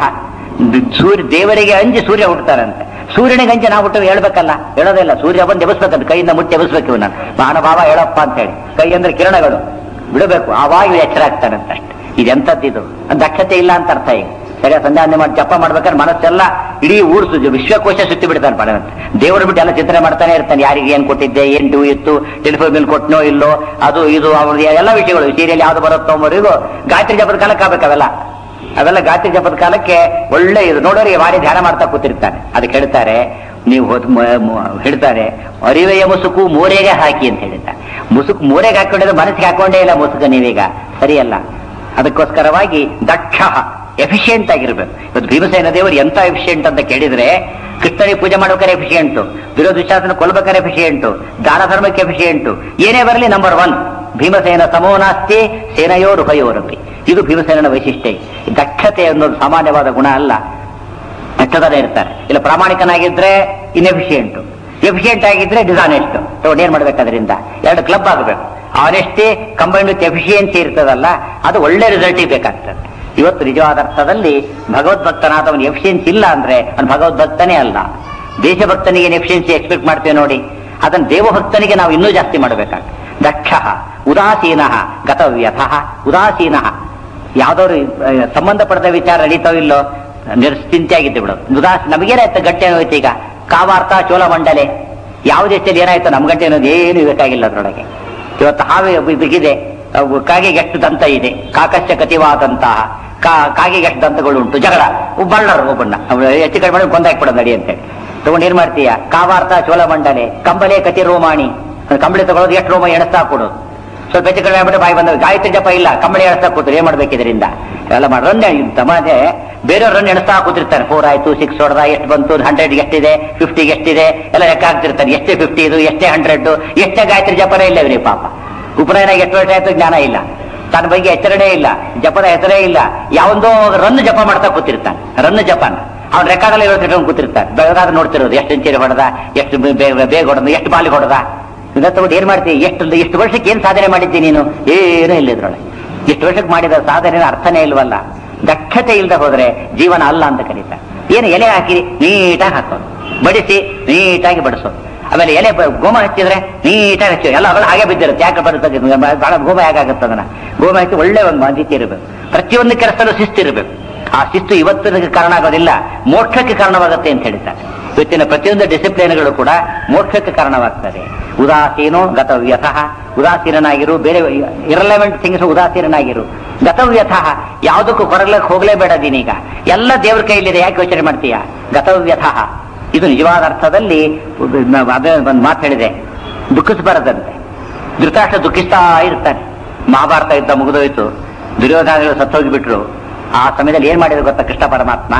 ಸೂರ್ಯ ದೇವರಿಗೆ ಅಂಜಿ ಸೂರ್ಯ ಹುಟ್ಟುತ್ತಾನಂತೆ ಸೂರ್ಯನಿಗೆ ಅಂಜಿ ನಾವು ಹುಟ್ಟು ಹೇಳ್ಬೇಕಲ್ಲ ಹೇಳೋದಿಲ್ಲ ಸೂರ್ಯ ಬಂದು ಎಬ್ಸ್ಬೇಕಂತ ಕೈಯಿಂದ ಮುಟ್ಟಿ ಎಬ್ಸ್ಬೇಕು ಇವನ್ನ ಮಹಾನುಭಾವ ಹೇಳಪ್ಪ ಅಂತ ಹೇಳಿ ಕೈ ಅಂದ್ರೆ ಕಿರಣಗಳು ಬಿಡಬೇಕು ಆವಾಗ ಇವ ಎಚ್ಚರ ಆಗ್ತಾನಂತ ಅಷ್ಟೆ ಇದೆಂತದ್ದಿದು ದಕ್ಷತೆ ಇಲ್ಲ ಅಂತ ಅರ್ಥ ಈಗ ಸರಿಯಾದ ಸಂಧಾನ ಮಾಡಿ ಜಪ ಮಾಡ್ಬೇಕಾದ್ರೆ ಮನಸ್ಸೆಲ್ಲ ಇಡೀ ಊರು ಸು- ವಿಶ್ವಕೋಶ ಸುತ್ತಿ ಬಿಡ್ತಾನೆ ಪಡವಂತ ದೇವರು ಬಿಟ್ಟು ಎಲ್ಲ ಚಿಂತನೆ ಮಾಡ್ತಾನೆ ಇರ್ತಾನೆ ಯಾರಿಗೆ ಏನ್ ಕೊಟ್ಟಿದ್ದೆ ಏನ್ ಡೂ ಇತ್ತು ಟೆಲಿಫೋನ್ ಬಿಲ್ ಕೊಟ್ನೋ ಇಲ್ಲೋ ಅದು ಇದು ಅವ್ರದ್ದು ಎಲ್ಲ ವಿಷಯಗಳು ಸೀರಿಯಲ್ ಯಾವ್ದು ಬರುತ್ತೋ ಅಂಬರಿಗೂ ಗಾಯತ್ರಿ ಜಪದ ಕಾಲಕ್ಕೆ ಆಗ್ಬೇಕು ಅವೆಲ್ಲ ಅವೆಲ್ಲ ಗಾಯತ್ರಿ ಜಪದ ಕಾಲಕ್ಕೆ ಒಳ್ಳೆ ಇದು ನೋಡೋರಿಗೆ ಭಾರಿ ಧ್ಯಾನ ಮಾಡ್ತಾ ಕೂತಿರ್ತಾನೆ ಅದಕ್ಕೆ ಹೇಳ್ತಾರೆ ನೀವು ಹೋದ್- ಮ- ಮ- ಹೇಳ್ತಾರೆ ಅರಿವೆಯ ಮುಸುಕು ಮೂರೆಗೆ ಹಾಕಿ ಅಂತ ಹೇಳಿದ್ದಾರೆ ಮುಸುಕು ಮೂರೆಗೆ ಹಾಕೊಂಡಿದ್ರೆ ಮನಸ್ಸಿಗೆ ಹಾಕೊಂಡೇ ಇಲ್ಲ ಮುಸುಕು ನೀವೀಗ ಸರಿಯಲ್ಲ ಅದಕ್ಕೋಸ್ಕರವಾಗಿ ದಕ್ಷ ಎಫಿಷಿಯಂಟ್ ಆಗಿರ್ಬೇಕು ಇವತ್ತು ಭೀಮಸೇನ ದೇವರು ಎಂತ ಎಫಿಷಿಯಂಟ್ ಅಂತ ಕೇಳಿದ್ರೆ ಕೃಷ್ಣನಿಗೆ ಪೂಜೆ ಮಾಡ್ಬೇಕಾದ್ರೆ ಎಫಿಷಿಯಂಟು ವಿರೋಧ ವಿಶ್ವಾಸನ ಕೊಲ್ಬೇಕಾದ್ರೆ ಎಫಿಷಿಯಂಟು ದಾನ ಧರ್ಮಕ್ಕೆ ಎಫಿಷಿಯಂಟು ಏನೇ ಬರಲಿ ನಂಬರ್ ಒನ್ ಭೀಮಸೇನ ಸಮೋನಾಸ್ತಿ ಸೇನೆಯೋರು ಉಭಯೋರಪಿ ಇದು ಭೀಮಸೇನನ ವೈಶಿಷ್ಟ್ಯ ಈ ದಕ್ಷತೆ ಅನ್ನೋದು ಸಾಮಾನ್ಯವಾದ ಗುಣ ಅಲ್ಲ ಅಷ್ಟದಾನೆ ಇರ್ತಾರೆ ಇಲ್ಲ ಪ್ರಾಮಾಣಿಕನಾಗಿದ್ರೆ ಇನ್ಎಫಿಷಿಯಂಟ್ ಎಫಿಷಿಯಂಟ್ ಆಗಿದ್ರೆ ಡಿಸಾನೆಸ್ಟ್ ತಗೊಂಡು ಏನ್ ಮಾಡ್ಬೇಕು ಅದರಿಂದ ಎರಡು ಕ್ಲಬ್ ಆಗಬೇಕು ಆನೆಸ್ಟಿ ಕಂಬೈನ್ಡ್ ವಿತ್ ಎಫಿಷಿಯನ್ಸಿ ಇರ್ತದಲ್ಲ ಅದು ಒಳ್ಳೆ ರಿಸಲ್ಟ್ ಬೇಕಾಗ್ತದೆ ಇವತ್ತು ನಿಜವಾದ ಅರ್ಥದಲ್ಲಿ ಭಗವದ್ಭಕ್ತನಾದವನು ಎಫಿಷಿಯನ್ಸಿ ಇಲ್ಲ ಅಂದ್ರೆ ಅವನು ಭಗವದ್ಭಕ್ತನೇ ಅಲ್ಲ ದೇಶಭಕ್ತನಿಗೆ ಏನು ಎಫಿಷಿಯನ್ಸಿ ಎಕ್ಸ್ಪೆಕ್ಟ್ ಮಾಡ್ತೇವೆ ನೋಡಿ ಅದನ್ನು ದೇವಭಕ್ತನಿಗೆ ನಾವು ಇನ್ನೂ ಜಾಸ್ತಿ ಮಾಡಬೇಕಾಗ್ತದೆ ದಕ್ಷ ಉದಾಸೀನ ಗತವ್ಯಥ ಉದಾಸೀನ ಯಾವ್ದಾದ್ರು ಆ, ಸಂಬಂಧಪಡದ ವಿಚಾರ ನಡೀತಾವ ಇಲ್ಲೋ ನಿರ್ಚಿಂತೆಯಾಗಿದ್ದು ಬಿಡೋದು ಉದಾಸ್ ನಮಗೇನಾಯ್ತು ಗಟ್ಟಿ ಹೋಯ್ತು ಈಗ ಕಾವಾರ್ಥ ಚೋಳಮಂಡಲೆ ಯಾವ ದೇಶದಲ್ಲಿ ಏನಾಯ್ತು ನಮ್ ಗಂಟೆ ಅನ್ನೋದು ಏನು ಬೇಕಾಗಿಲ್ಲ ಅದರೊಳಗೆ ಇವತ್ತು ಹಾವೇ ಬಿಗಿದೆ ಅವು ಕಾಗೆಗೆ ಎಷ್ಟು ದಂತ ಇದೆ ಕಾಕಶ್ಚ ಕತಿವಾದಂತಹ ಕಾ ಕಾಗೆಗೆ ಎಷ್ಟು ದಂತಗಳು ಉಂಟು ಜಗಳ ಬಳ್ಳರು ಒಬ್ಬಣ್ಣ ಅವ್ರು ಹೆಚ್ಚು ಕಡಿಮೆ ಮಾಡಿ ಕೊಂದಾಕ್ಬಿಡೋದು ನಡಿ ಅಂತೇಳಿ ತಗೊಂಡು ಏನ್ ಮಾಡ್ತೀಯ ಕಾವಾರ್ಥ ಚೋಳಮಂಡಲೆ ಕಂಬಲೆ ಕತಿ ರೋಮಾಣಿ ಕಂಬಳಿ ತಗೊಳ್ಳೋದು ಎಷ್ಟು ರೋಮ ಎಣಿಸ್ತಾ ಕೊಡೋದು ಸ್ವಲ್ಪ ಹೆಚ್ಚು ಕಡಿಮೆ ಆಗ್ಬಿಟ್ಟು ಬಾಯಿ ಬಂದ ಗಾಯತ್ರಿ ಜಪ ಇಲ್ಲ ಕಂಬಳಿ ಎಣಿಸ್ತಾ ಕೂತ್ರು ಏನ್ ಮಾಡ್ಬೇಕು ಇದರಿಂದ ಎಲ್ಲ ಮಾಡಿ ರನ್ ಸಮಾಜ ಬೇರೆಯವ್ರು ರನ್ ಎಣಿಸ್ತಾ ಕೂತಿರ್ತಾರೆ ಫೋರ್ ಆಯ್ತು ಸಿಕ್ಸ್ ಹೊಡೆದ ಎಷ್ಟು ಬಂತು ಹಂಡ್ರೆಡ್ ಎಷ್ಟಿದೆ ಫಿಫ್ಟಿಗೆ ಎಷ್ಟಿದೆ ಎಲ್ಲ ಲೆಕ್ಕ ಹಾಕ್ತಿರ್ತಾರೆ ಎಷ್ಟೇ ಫಿಫ್ಟಿ ಇದು ಎಷ್ಟೇ ಹಂಡ್ರೆಡ್ ಎಷ್ಟೇ ಗಾಯತ್ರಿ ಜಪನೇ ಇಲ್ಲ ಇವನಿಗೆ ಪಾಪ ಉಪನಯನ ಎಷ್ಟು ವರ್ಷ ಆಯ್ತು ಜ್ಞಾನ ಇಲ್ಲ ತನ್ನ ಬಗ್ಗೆ ಎಚ್ಚರಣೆ ಇಲ್ಲ ಜಪದ ಹೆಸರೇ ಇಲ್ಲ ಯಾವೊಂದೋ ರನ್ ಜಪ ಮಾಡ್ತಾ ಕೂತಿರ್ತಾನೆ ರನ್ ಜಪಾನ ಅವ್ನ ರೆಕಾರ್ಡ್ ಅಲ್ಲಿ ಇಟ್ಕೊಂಡು ಕೂತಿರ್ತಾನೆ ಬೆಳಗಾದ ನೋಡ್ತಿರೋದು ಎಷ್ಟು ಇಂಚರಿ ಹೊಡೆದ ಎಷ್ಟು ಬೇ- ಬೇ- ಬೇಗ ಹೊಡೆದ ಎಷ್ಟು ಬಾಲಿಗೆ ಹೊಡೆದ ಇದನ್ನ ತಗೊಂಡು ಏನ್ ಮಾಡ್ತೀವಿ ಎಷ್ಟು ಎಷ್ಟು ವರ್ಷಕ್ಕೆ ಏನ್ ಸಾಧನೆ ಮಾಡಿದ್ದಿ ನೀನು ಏನೂ ಇಲ್ಲ ಇದ್ರೊಳಗೆ ಇಷ್ಟು ವರ್ಷಕ್ಕೆ ಮಾಡಿದ ಸಾಧನೆ ಅರ್ಥನೇ ಇಲ್ವಲ್ಲ ದಕ್ಷತೆ ಇಲ್ಲದೆ ಹೋದ್ರೆ ಜೀವನ ಅಲ್ಲ ಅಂತ ಕರೀತಾರೆ ಏನು ಎಲೆ ಹಾಕಿ ನೀಟಾಗಿ ಹಾಕೋದು ಬಡಿಸಿ ನೀಟಾಗಿ ಬಡಿಸೋದು ಆಮೇಲೆ ಎಲೆ ಬ- ಗೋಮ ಹಚ್ಚಿದ್ರೆ ನೀಟಾಗಿ ಹಚ್ಚಿ ಎಲ್ಲ ಅವೆಲ್ಲ ಹಾಗೆ ಬಿದ್ದಿರುತ್ತೆ ಯಾಕೆ ಬರುತ್ತೆ ಬಹಳ ಗೋಮ ಹೇಗಾಗುತ್ತೆ ಅದನ್ನ ಗೋಮ ಹಚ್ಚಿ ಒಳ್ಳೆ ಒಂದು ಮಾಹಿತಿ ಇರಬೇಕು ಪ್ರತಿಯೊಂದು ಕೆಲಸದಲ್ಲೂ ಶಿಸ್ತಿರಬೇಕು ಆ ಶಿಸ್ತು ಇವತ್ತಿನ ಕಾರಣ ಆಗೋದಿಲ್ಲ ಮೋಕ್ಷಕ್ಕೆ ಕಾರಣವಾಗುತ್ತೆ ಅಂತ ಹೇಳ್ತಾರೆ ಇವತ್ತಿನ ಪ್ರತಿಯೊಂದು ಡಿಸಿಪ್ಲಿನ್ಗಳು ಕೂಡ ಮೋಕ್ಷಕ್ಕೆ ಕಾರಣವಾಗ್ತದೆ ಉದಾಸೀನೋ ಗತವ್ಯಥಃ ಉದಾಸೀನನಾಗಿರು ಬೇರೆ ಇರಲೆವೆಂಟ್ ಥಿಂಗ್ಸ್ ಉದಾಸೀನನಾಗಿರು ಗತವ್ಯಥಃ ಯಾವುದಕ್ಕೂ ಹೊರಗ್ಲಕ್ಕೆ ಹೋಗ್ಲೇಬೇಡ ನೀನೀಗ ಎಲ್ಲ ದೇವ್ರ ಕೈಲಿದೆ ಯಾಕೆ ಯೋಚನೆ ಮಾಡ್ತೀಯ ಗತವ್ಯಥಃ ಇದು ನಿಜವಾದ ಅರ್ಥದಲ್ಲಿ ನಾವು ಅದೇ ಒಂದು ಮಾತು ಹೇಳಿದೆ ದುಃಖಿಸಬಾರದಂತೆ ಧೃತರಾಷ್ಟ್ರ ದುಃಖಿಸ್ತಾ ಇರ್ತಾನೆ ಮಹಾಭಾರತ ಯುದ್ಧ ಮುಗಿದೋಯ್ತು ದುರ್ಯೋಧನಗಳು ಸತ್ತೋಗಿಬಿಟ್ರು ಆ ಸಮಯದಲ್ಲಿ ಏನ್ ಮಾಡಿದ್ರು ಗೊತ್ತಾ ಕೃಷ್ಣ ಪರಮಾತ್ಮ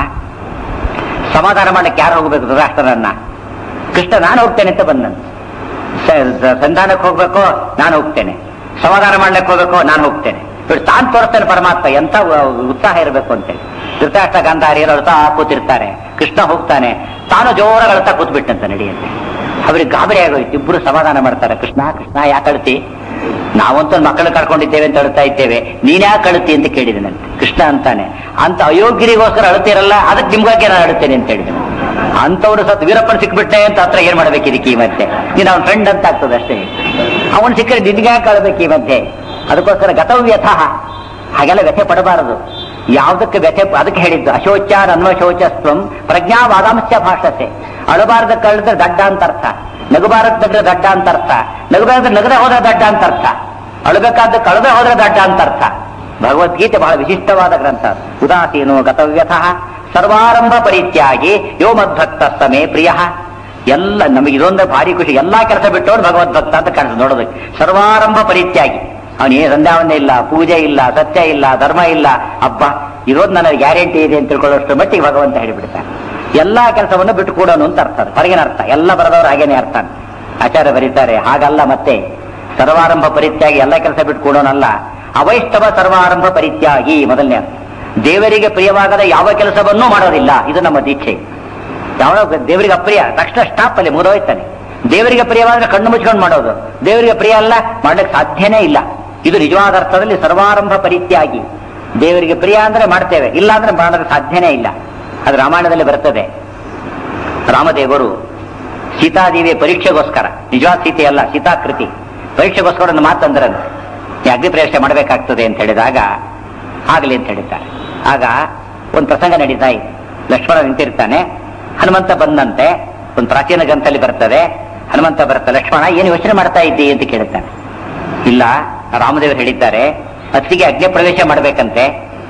ಸಮಾಧಾನ ಮಾಡಕ್ಕೆ ಯಾರು ಹೋಗ್ಬೇಕು ಧೃತರಾಷ್ಟ್ರರನ್ನ ಕೃಷ್ಣ ನಾನು ಹೋಗ್ತೇನೆ ಅಂತ ಬಂದಂತೆ ಸ- ಸಂಧಾನಕ್ಕೆ ಹೋಗ್ಬೇಕು ನಾನು ಹೋಗ್ತೇನೆ ಸಮಾಧಾನ ಮಾಡ್ಲಿಕ್ಕೆ ಹೋಗ್ಬೇಕು ನಾನು ಹೋಗ್ತೇನೆ ಇವ್ರು ತಾನು ತೋರಿಸ್ತಾನೆ ಪರಮಾತ್ಮ ಎಂತ ಉ- ಉತ್ಸಾಹ ಇರಬೇಕು ಅಂತೇಳಿ ಧೃತರಾಷ್ಟ್ರ ಗಾಂಧಾರಿ ಅಳ್ತಾ ಕೂತಿರ್ತಾರೆ ಕೃಷ್ಣ ಹೋಗ್ತಾನೆ ತಾನು ಜೋರಾಗಿ ಅಳ್ತಾ ಕೂತ್ಬಿಟ್ಟಂತ ನಡೆಯುತ್ತೆ ಅವ್ರಿಗೆ ಗಾಬರಿ ಆಗೋಯ್ತು ಇಬ್ರು ಸಮಾಧಾನ ಮಾಡ್ತಾರೆ ಕೃಷ್ಣ ಕೃಷ್ಣ ಯಾಕೆ ಅಳ್ತಿ ನಾವಂತೂ ಮಕ್ಕಳು ಕಳ್ಕೊಂಡಿದ್ದೇವೆ ಅಂತ ಅಳ್ತಾ ಇದ್ದೇವೆ ನೀನ್ ಯಾಕೆ ಅಳುತ್ತಿ ಅಂತ ಕೇಳಿದನಂತೆ ಕೃಷ್ಣ ಅಂತಾನೆ ಅಂತ ಅಯೋಗ್ಯರಿಗೋಸ್ಕರ ಅಳ್ತಿರಲ್ಲ ಅದಕ್ಕೆ ನಿಮ್ಗಾಗಿ ನಾನು ಅಳುತ್ತೇನೆ ಅಂತ ಹೇಳಿದನು ಅಂತವ್ರು ಸತ್ ವೀರಪ್ಪನ ಸಿಕ್ಬಿಟ್ಟೆ ಅಂತ ಹತ್ರ ಏನ್ ಮಾಡ್ಬೇಕು ಇದಕ್ಕೆ ಈ ಮಧ್ಯೆ ನೀನ್ ಅವನ ಫ್ರೆಂಡ್ ಅಂತ ಆಗ್ತದೆ ಅಷ್ಟೇ ಅವನು ಸಿಕ್ಕರೆ ನಿನ್ಗ್ಯಾಕೆ ಕಳ್ಬೇಕು ಈ ಮಧ್ಯೆ ಅದಕ್ಕೋಸ್ಕರ ಗತವ್ಯಥ ಹಾಗೆಲ್ಲ ವ್ಯಥೆ ಪಡಬಾರದು ಯಾವುದಕ್ಕೆ ವ್ಯಥೆ ಅದಕ್ಕೆ ಹೇಳಿದ್ದು ಅಶೋಚ ನನ್ವಶೋಚಸ್ತ್ವಂ ಪ್ರಜ್ಞಾವಾದಾಂಶ ಭಾಷಸೆ ಅಳಬಾರದ ಕಳೆದ್ರೆ ದಡ್ಡ ಅಂತ ಅರ್ಥ ನಗಬಾರದ್ ನಗರ ದಡ್ಡ ಅಂತ ಅರ್ಥ ನಗಬಾರದ ನಗದ ಹೋದ್ರೆ ದಡ್ಡ ಅಂತ ಅರ್ಥ ಅಳಬೇಕಾದ ಕಳೆದ ಹೋದ್ರೆ ದಡ್ಡ ಅಂತ ಅರ್ಥ ಭಗವದ್ಗೀತೆ ಬಹಳ ವಿಶಿಷ್ಟವಾದ ಗ್ರಂಥ ಉದಾಸೀನೋ ಗತವ್ಯಥಃ ಸರ್ವಾರಂಭ ಪರಿತ್ಯಾಗಿ ಯೋ ಮದ್ಭಕ್ತ ಸಮೇ ಪ್ರಿಯ ಎಲ್ಲ ನಮಗೆ ಇದೊಂದು ಭಾರಿ ಖುಷಿ ಎಲ್ಲಾ ಕೆಲಸ ಬಿಟ್ಟವನು ಭಗವದ್ಭಕ್ತ ಅಂತ ಕಾಣಿಸ್ ನೋಡೋದಕ್ಕೆ ಸರ್ವಾರಂಭ ಪರಿತ್ಯಾಗಿ ಅವನೇ ಸಂಧ್ಯಾವನೆ ಇಲ್ಲ ಪೂಜೆ ಇಲ್ಲ ಸತ್ಯ ಇಲ್ಲ ಧರ್ಮ ಇಲ್ಲ ಅಬ್ಬ ಇರೋದು ನನಗೆ ಗ್ಯಾರಂಟಿ ಇದೆ ಅಂತ ತಿಳ್ಕೊಳ್ಳೋಷ್ಟು ಮಟ್ಟಿಗೆ ಭಗವಂತ ಹೇಳಿಬಿಡ್ತಾನೆ ಎಲ್ಲಾ ಕೆಲಸವನ್ನು ಬಿಟ್ಟು ಕೂಡೋನು ಅಂತ ಅರ್ಥ ಅದು. ಹೊರಗಿನ ಅರ್ಥ ಎಲ್ಲ ಬರೆದವರು ಹಾಗೇನೆ ಅರ್ಥ ಆಚಾರ್ಯ ಬರೀತಾರೆ ಹಾಗಲ್ಲ ಮತ್ತೆ ಸರ್ವಾರಂಭ ಪರಿತ್ಯಾಗಿ ಎಲ್ಲ ಕೆಲಸ ಬಿಟ್ಟು ಕೂಡೋನಲ್ಲ ಅವೈಷ್ಣವ ಸರ್ವಾರಂಭ ಪರಿತ್ಯಾಗಿ ಮೊದಲನೇ ಅರ್ಥ ದೇವರಿಗೆ ಪ್ರಿಯವಾಗದ ಯಾವ ಕೆಲಸವನ್ನೂ ಮಾಡೋದಿಲ್ಲ ಇದು ನಮ್ಮ ದೀಕ್ಷೆ ಯಾವ ದೇವರಿಗೆ ಅಪ್ರಿಯ ತಕ್ಷಣ ಸ್ಟಾಪ್ ಅಲ್ಲಿ ಮುಗಿದೋಯ್ತಾನೆ ದೇವರಿಗೆ ಪ್ರಿಯವಾದ್ರೆ ಕಣ್ಣು ಮುಚ್ಕೊಂಡು ಮಾಡೋದು ದೇವರಿಗೆ ಪ್ರಿಯ ಅಲ್ಲ ಮಾಡ್ಲಿಕ್ಕೆ ಸಾಧ್ಯನೇ ಇಲ್ಲ ಇದು ನಿಜವಾದ ಅರ್ಥದಲ್ಲಿ ಸರ್ವಾರಂಭ ಪರಿತ್ಯಾಗಿ ದೇವರಿಗೆ ಪ್ರಿಯ ಅಂದ್ರೆ ಮಾಡ್ತೇವೆ ಇಲ್ಲ ಅಂದ್ರೆ ಮಾಡೋದಕ್ಕೆ ಸಾಧ್ಯನೇ ಇಲ್ಲ ಅದು ರಾಮಾಯಣದಲ್ಲಿ ಬರ್ತದೆ ರಾಮದೇವರು ಸೀತಾದೇವಿಯ ಪರೀಕ್ಷೆಗೋಸ್ಕರ ನಿಜವಾದ ಸೀತೆ ಅಲ್ಲ ಸೀತಾಕೃತಿ ಪರೀಕ್ಷೆಗೋಸ್ಕರ ಒಂದು ಮಾತಂದ್ರಂತೆ ನೀ ಅಗ್ನಿ ಪ್ರವೇಶ ಮಾಡಬೇಕಾಗ್ತದೆ ಅಂತ ಹೇಳಿದಾಗ ಆಗಲಿ ಅಂತ ಹೇಳಿದ್ದಾರೆ ಆಗ ಒಂದು ಪ್ರಸಂಗ ನಡೀತಾ ಇದೆ ಲಕ್ಷ್ಮಣ ನಿಂತಿರ್ತಾನೆ ಹನುಮಂತ ಬಂದಂತೆ ಒಂದು ಪ್ರಾಚೀನ ಗ್ರಂಥದಲ್ಲಿ ಬರ್ತದೆ ಹನುಮಂತ ಬರುತ್ತೆ ಲಕ್ಷ್ಮಣ ಏನು ಯೋಚನೆ ಮಾಡ್ತಾ ಇದ್ದಿ ಅಂತ ಕೇಳುತ್ತಾನೆ ಇಲ್ಲ ರಾಮದೇವರು ಹೇಳಿದ್ದಾರೆ ಅತ್ತಿಗೆ ಅಗ್ನಿ ಪ್ರವೇಶ ಮಾಡಬೇಕಂತೆ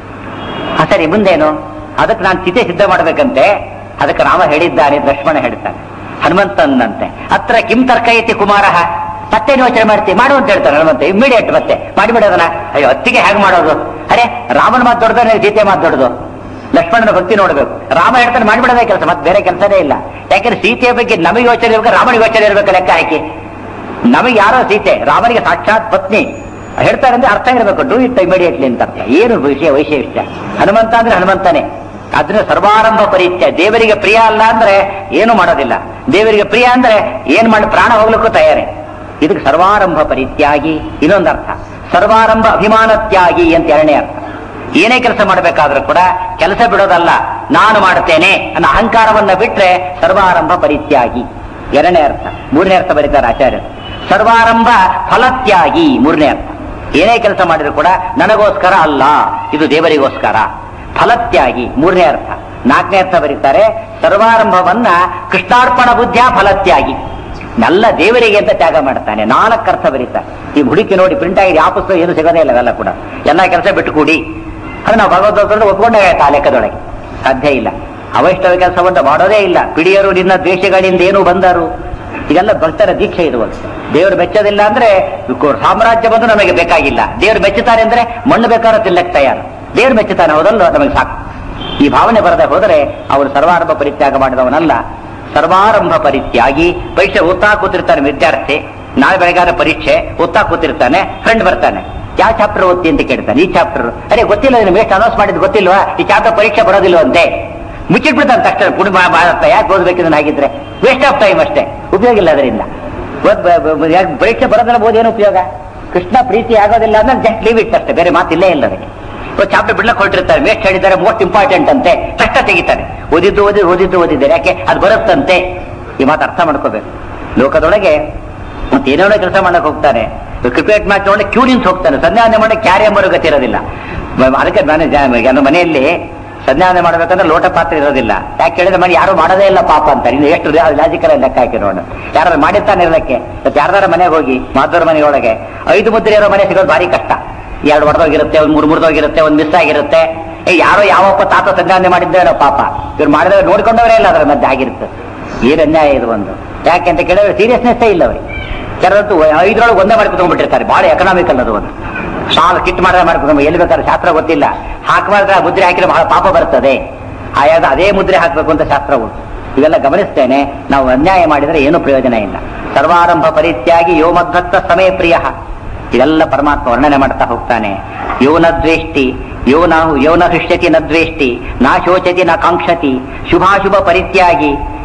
ಆ ಸರಿ ಮುಂದೇನು ಅದಕ್ಕೆ ನಾನು ಚಿತೆ ಸಿದ್ಧ ಮಾಡ್ಬೇಕಂತೆ ಅದಕ್ಕೆ ರಾಮ ಹೇಳಿದ್ದಾನೆ ಲಕ್ಷ್ಮಣ ಹೇಳ್ತಾನೆ ಹನುಮಂತನಂತೆ ಅತ್ರ ಕಿಂ ತರ್ಕಯತಿ ಕುಮಾರ ಮತ್ತೇನು ಯೋಚನೆ ಮಾಡ್ತಿ ಮಾಡು ಅಂತ ಹೇಳ್ತಾನೆ ಹನುಮಂತ ಇಮಿಡಿಯೇಟ್ ಮತ್ತೆ ಮಾಡಿಬಿಡೋದನ ಅಯ್ಯೋ ಅತ್ತಿಗೆ ಹೇಗೆ ಮಾಡೋದು ಅರೆ ರಾಮನ ಮಾತು ದೊಡ್ಡದು ಸೀತೆ ಮಾತು ದೊಡ್ಡದು ಲಕ್ಷ್ಮಣನ ಭಕ್ತಿ ನೋಡ್ಬೇಕು ರಾಮ ಹೇಳ್ತಾನೆ ಮಾಡಿಬಿಡೋದೇ ಕೆಲಸ ಮತ್ತೆ ಬೇರೆ ಕೆಲಸನೇ ಇಲ್ಲ ಯಾಕಂದ್ರೆ ಸೀತೆಯ ಬಗ್ಗೆ ನಮಗೆ ಯೋಚನೆ ಇರ್ಬೇಕು ರಾಮನಿಗೆ ಯೋಚನೆ ಇರ್ಬೇಕು ಲೆಕ್ಕ ಹಾಕಿ ನಮಗೆ ಯಾರೋ ಸೀತೆ ರಾಮನಿಗೆ ಸಾಕ್ಷಾತ್ ಪತ್ನಿ ಹೇಳ್ತಾರೆ ಅಂದ್ರೆ ಅರ್ಥ ಇರಬೇಕು ಡೂ ಇಟ್ ಇಮಿಡಿಯೇಟ್ಲಿ ಅಂತ ಅರ್ಥ ಏನು ವಿಷಯ ವೈಶಿಷ್ಟ್ಯ ಹನುಮಂತ ಅಂದ್ರೆ ಹನುಮಂತನೇ ಅದನ್ನ ಸರ್ವಾರಂಭ ಪರಿತ್ಯ ದೇವರಿಗೆ ಪ್ರಿಯ ಅಲ್ಲ ಅಂದ್ರೆ ಏನು ಮಾಡೋದಿಲ್ಲ ದೇವರಿಗೆ ಪ್ರಿಯ ಅಂದ್ರೆ ಏನ್ ಮಾಡಿ ಪ್ರಾಣ ಹೋಗ್ಲಿಕ್ಕೂ ತಯಾರಿ ಇದಕ್ಕೆ ಸರ್ವಾರಂಭ ಪರಿತ್ಯಾಗಿ ಇನ್ನೊಂದು ಅರ್ಥ ಸರ್ವಾರಂಭ ಅಭಿಮಾನ ತ್ಯಾಗಿ ಅಂತ ಎರಡನೇ ಅರ್ಥ ಏನೇ ಕೆಲಸ ಮಾಡಬೇಕಾದ್ರೂ ಕೂಡ ಕೆಲಸ ಬಿಡೋದಲ್ಲ ನಾನು ಮಾಡ್ತೇನೆ ಅನ್ನೋ ಅಹಂಕಾರವನ್ನ ಬಿಟ್ರೆ ಸರ್ವಾರಂಭ ಪರಿತ್ಯಾಗಿ ಎರಡನೇ ಅರ್ಥ ಮೂರನೇ ಅರ್ಥ ಬರೀತಾರೆ ಆಚಾರ್ಯರು ಸರ್ವಾರಂಭ ಫಲತ್ಯಾಗಿ ಮೂರನೇ ಅರ್ಥ ಏನೇ ಕೆಲಸ ಮಾಡಿದ್ರು ಕೂಡ ನನಗೋಸ್ಕರ ಅಲ್ಲ ಇದು ದೇವರಿಗೋಸ್ಕರ ಫಲತ್ಯಾಗಿ ಮೂರನೇ ಅರ್ಥ ನಾಲ್ಕನೇ ಅರ್ಥ ಬರೀತಾರೆ ಸರ್ವಾರಂಭವನ್ನ ಕೃಷ್ಣಾರ್ಪಣ ಬುದ್ಧಿಯ ಫಲತ್ಯಾಗಿ ಎಲ್ಲ ದೇವರಿಗೆ ಅಂತ ತ್ಯಾಗ ಮಾಡ್ತಾನೆ ನಾಲ್ಕು ಅರ್ಥ ಬರೀತಾರೆ ಈ ಹುಡುಕಿ ನೋಡಿ ಪ್ರಿಂಟ್ ಆಗಿದೆ ಆ ಪುಸ್ತಕ ಏನು ಸಿಗೋದೇ ಇಲ್ಲ ಅವೆಲ್ಲ ಕೂಡ ಎಲ್ಲ ಕೆಲಸ ಬಿಟ್ಟು ಕೂಡಿ ಅದು ನಾವು ಭಗವದ್ಗೀತೆ ಒಪ್ಕೊಂಡೇ ಆಯ್ತು ಆ ಲೆಕ್ಕದೊಳಗೆ ಸಾಧ್ಯ ಇಲ್ಲ ಅವೈಷ್ಣವ ಕೆಲಸವನ್ನು ಮಾಡೋದೇ ಇಲ್ಲ ಪಿಡಿಯರು ನಿನ್ನ ದ್ವೇಷಗಳಿಂದ ಏನು ಬಂದರು ಇದೆಲ್ಲ ಭಕ್ತರ ದೀಕ್ಷೆ ಇರುವುದು ದೇವರು ಮೆಚ್ಚೋದಿಲ್ಲ ಅಂದ್ರೆ ಕು- ಸಾಮ್ರಾಜ್ಯ ಬಂದು ನಮಗೆ ಬೇಕಾಗಿಲ್ಲ ದೇವರು ಮೆಚ್ಚುತ್ತಾರೆ ಅಂದ್ರೆ ಮಣ್ಣು ಬೇಕಾದ್ರೆ ತಿನ್ನಕ್ಕೆ ತಯಾರು ದೇವರು ಮೆಚ್ಚುತ್ತಾನೆ ಹೋದಲ್ಲೋ ನಮಗೆ ಸಾಕು ಈ ಭಾವನೆ ಬರದೆ ಹೋದರೆ ಅವರು ಸರ್ವಾರಂಭ ಪರಿತ್ಯಾಗ ಮಾಡಿದವನಲ್ಲ ಸರ್ವಾರಂಭ ಪರಿತ್ಯಾಗಿ ಪರೀಕ್ಷೆ ಓದ್ತಾ ಕೂತಿರ್ತಾನೆ ವಿದ್ಯಾರ್ಥಿ ನಾಳೆ ಬೆಳಗಾದ ಪರೀಕ್ಷೆ ಓದ್ತಾ ಕೂತಿರ್ತಾನೆ ಫ್ರೆಂಡ್ ಬರ್ತಾನೆ ಯಾವ ಚಾಪ್ಟರ್ ಓದ್ತಿ ಅಂತ ಕೇಳ್ತಾನೆ ಈ ಚಾಪ್ಟರ್ ಅರೆ ಗೊತ್ತಿಲ್ಲ ನಿಮ್ಗೆ ಎಷ್ಟು ಅನೌನ್ಸ್ ಮಾಡಿದ್ ಗೊತ್ತಿಲ್ವಾ ಈ ಚಾಪ್ಟರ್ ಪರೀಕ್ಷೆ ಬರೋದಿಲ್ವಂತೆ ಮುಚ್ಚಿಟ್ಬಿಡ್ತಾನೆ ತಕ್ಷಣ ಪುಡಿ ಮಾಡತ್ತ ಯಾಕೆ ಓದ್ಬೇಕಿದ್ರೆ ಹಾಗಿದ್ರೆ ವೇಸ್ಟ್ ಆಫ್ ಟೈಮ್ ಅಷ್ಟೇ ಉಪಯೋಗ ಇಲ್ಲ ಅದರಿಂದ ಓದ್ ಬ- ಬ- ಬ- ಯಾಕ್ ಪರೀಕ್ಷೆ ಬರೋದಿಲ್ಲ ಓದೇನು ಉಪಯೋಗ ಕೃಷ್ಣ ಪ್ರೀತಿ ಆಗೋದಿಲ್ಲ ಅಂದ್ರೆ ಜಸ್ಟ್ ಲೀವ್ ಇಟ್ ಅಷ್ಟೇ ಬೇರೆ ಮಾತಿಲ್ಲೇ ಇಲ್ಲ ಅದಕ್ಕೆ ಇವತ್ತು ಚಾಪ್ಟರ್ ಬಿಡ್ಲಕ್ಕೆ ಹೊರಟಿರ್ತಾರೆ ಮೇಸ್ಟ್ ಹೇಳಿದ್ದಾರೆ ಮೋಸ್ಟ್ ಇಂಪಾರ್ಟೆಂಟ್ ಅಂತೆ ಕಷ್ಟ ತೆಗಿತಾರೆ ಓದಿದ್ದು ಓದಿ ಓದಿದ್ದು ಓದಿದ್ದಾರೆ ಯಾಕೆ ಅದು ಬರುತ್ತಂತೆ ಈ ಮಾತು ಅರ್ಥ ಮಾಡ್ಕೋಬೇಕು ಲೋಕದೊಳಗೆ ಮತ್ತೇನೋ ಕೆಲಸ ಮಾಡಕ್ ಹೋಗ್ತಾನೆ ಕ್ರಿಕೆಟ್ ಮ್ಯಾಚ್ ನೋಡಿ ಕ್ಯೂ ನಿಂತು ಹೋಗ್ತಾನೆ ಸಂಧ್ಯಾವಂದನೆ ಮಾಡಿ ಕ್ಯಾರಿ ಎಂಬರು ಗತಿ ಇರೋದಿಲ್ಲ ಮ- ಅದಕ್ಕೆ ನಾನು ಜ- ನನ್ನ ಮನೆಯಲ್ಲಿ ಸಂಧ್ಯಾವಂದನೆ ಮಾಡ್ಬೇಕಂದ್ರೆ ಲೋಟ ಪಾತ್ರ ಇರೋದಿಲ್ಲ ಯಾಕೆ ಕೇಳಿದ್ರೆ ಮನೆ ಯಾರು ಮಾಡೋದೇ ಇಲ್ಲ ಪಾಪ ಅಂತ ಇನ್ನು ಎಷ್ಟು ಲಾಜಿಕಲ್ ಲೆಕ್ಕ ಹಾಕಿ ನೋಡು ಯಾರು ಮಾಡಿರ್ತಾನೆ ಇರಲಿಕ್ಕೆ ಮತ್ತೆ ಯಾರ್ದಾರ ಮನೆಗೆ ಹೋಗಿ ಮಾಧವರ ಮನೆಯೊಳಗೆ ಐದು ಮುದ್ರೆ ಇರೋ ಮನೆ ಸಿಗೋದು ಭಾರಿ ಕಷ್ಟ ಎರಡು ಹೊಡೆದೋಗಿರುತ್ತೆ ಒಂದ್ ಮೂರು ಮುರಿದೋಗಿರುತ್ತೆ ಒಂದ್ ಮಿಸ್ ಆಗಿರುತ್ತೆ ಏ ಯಾರೋ ಯಾವಪ್ಪ ತಾತ ಸಂಧ್ಯಾವಂದನೆ ಮಾಡಿದ್ದೇನೋ ಪಾಪ ಇವ್ರು ಮಾಡಿದ್ರೆ ನೋಡ್ಕೊಂಡವರೇ ಇಲ್ಲ ಅದರ ಮಧ್ಯೆ ಆಗಿರುತ್ತೆ ಏನ್ ಅನ್ಯಾಯ ಇದು ಒಂದು ಯಾಕೆ ಅಂತ ಕೇಳಿದ್ರೆ ಸೀರಿಯಸ್ನೆಸ್ ಇಲ್ಲ ಅವ್ರಿಗೆ ಕೆಲವಂತೂ ಐದರೊಳಗೆ ಒಂದೇ ಮಾಡಿ ಕುತ್ಕೊಂಡ್ಬಿಟ್ಟಿರ್ತಾರೆ ಬಹಳ ಎಕನಾಮಿಕಲ್ ಅದು ಒಂದು ಸಾಲ ಕಿಟ್ ಮಾಡಿದ್ರೆ ಮಾಡ್ಕೊಂಡು ಎಲ್ಲಿ ಬೇಕಾದ್ರೆ ಶಾಸ್ತ್ರ ಗೊತ್ತಿಲ್ಲ ಹಾಕಬಾರ್ದ್ರೆ ಆ ಮುದ್ರೆ ಹಾಕಿದ್ರೆ ಬಹಳ ಪಾಪ ಬರ್ತದೆ ಆಯಾದ ಅದೇ ಮುದ್ರೆ ಹಾಕಬೇಕು ಅಂತ ಶಾಸ್ತ್ರ ಉಂಟು ಇವೆಲ್ಲ ಗಮನಿಸ್ತೇನೆ ನಾವು ಅನ್ಯಾಯ ಮಾಡಿದ್ರೆ ಏನು ಪ್ರಯೋಜನ ಇಲ್ಲ ಸರ್ವಾರಂಭ ಪರಿತ್ಯಾಗಿ ಯೋ ಮದ್ಭಕ್ತ ಸಮಯ ಪ್ರಿಯ ಇದೆಲ್ಲ ಪರಮಾತ್ಮ ವರ್ಣನೆ ಮಾಡ್ತಾ ಹೋಗ್ತಾನೆ ಯೋ ನ ದ್ವೇಷ್ಟಿ ಯೋ ನ ಯೋ ನ ಹೃಷ್ಯತಿ ನ ದ್ವೇಷ್ಟಿ ನಾ ಶೋಚತಿ ನ ಕಾಂಕ್ಷತಿ ಶುಭಾಶುಭ ಪರಿತ್ಯಾಗಿ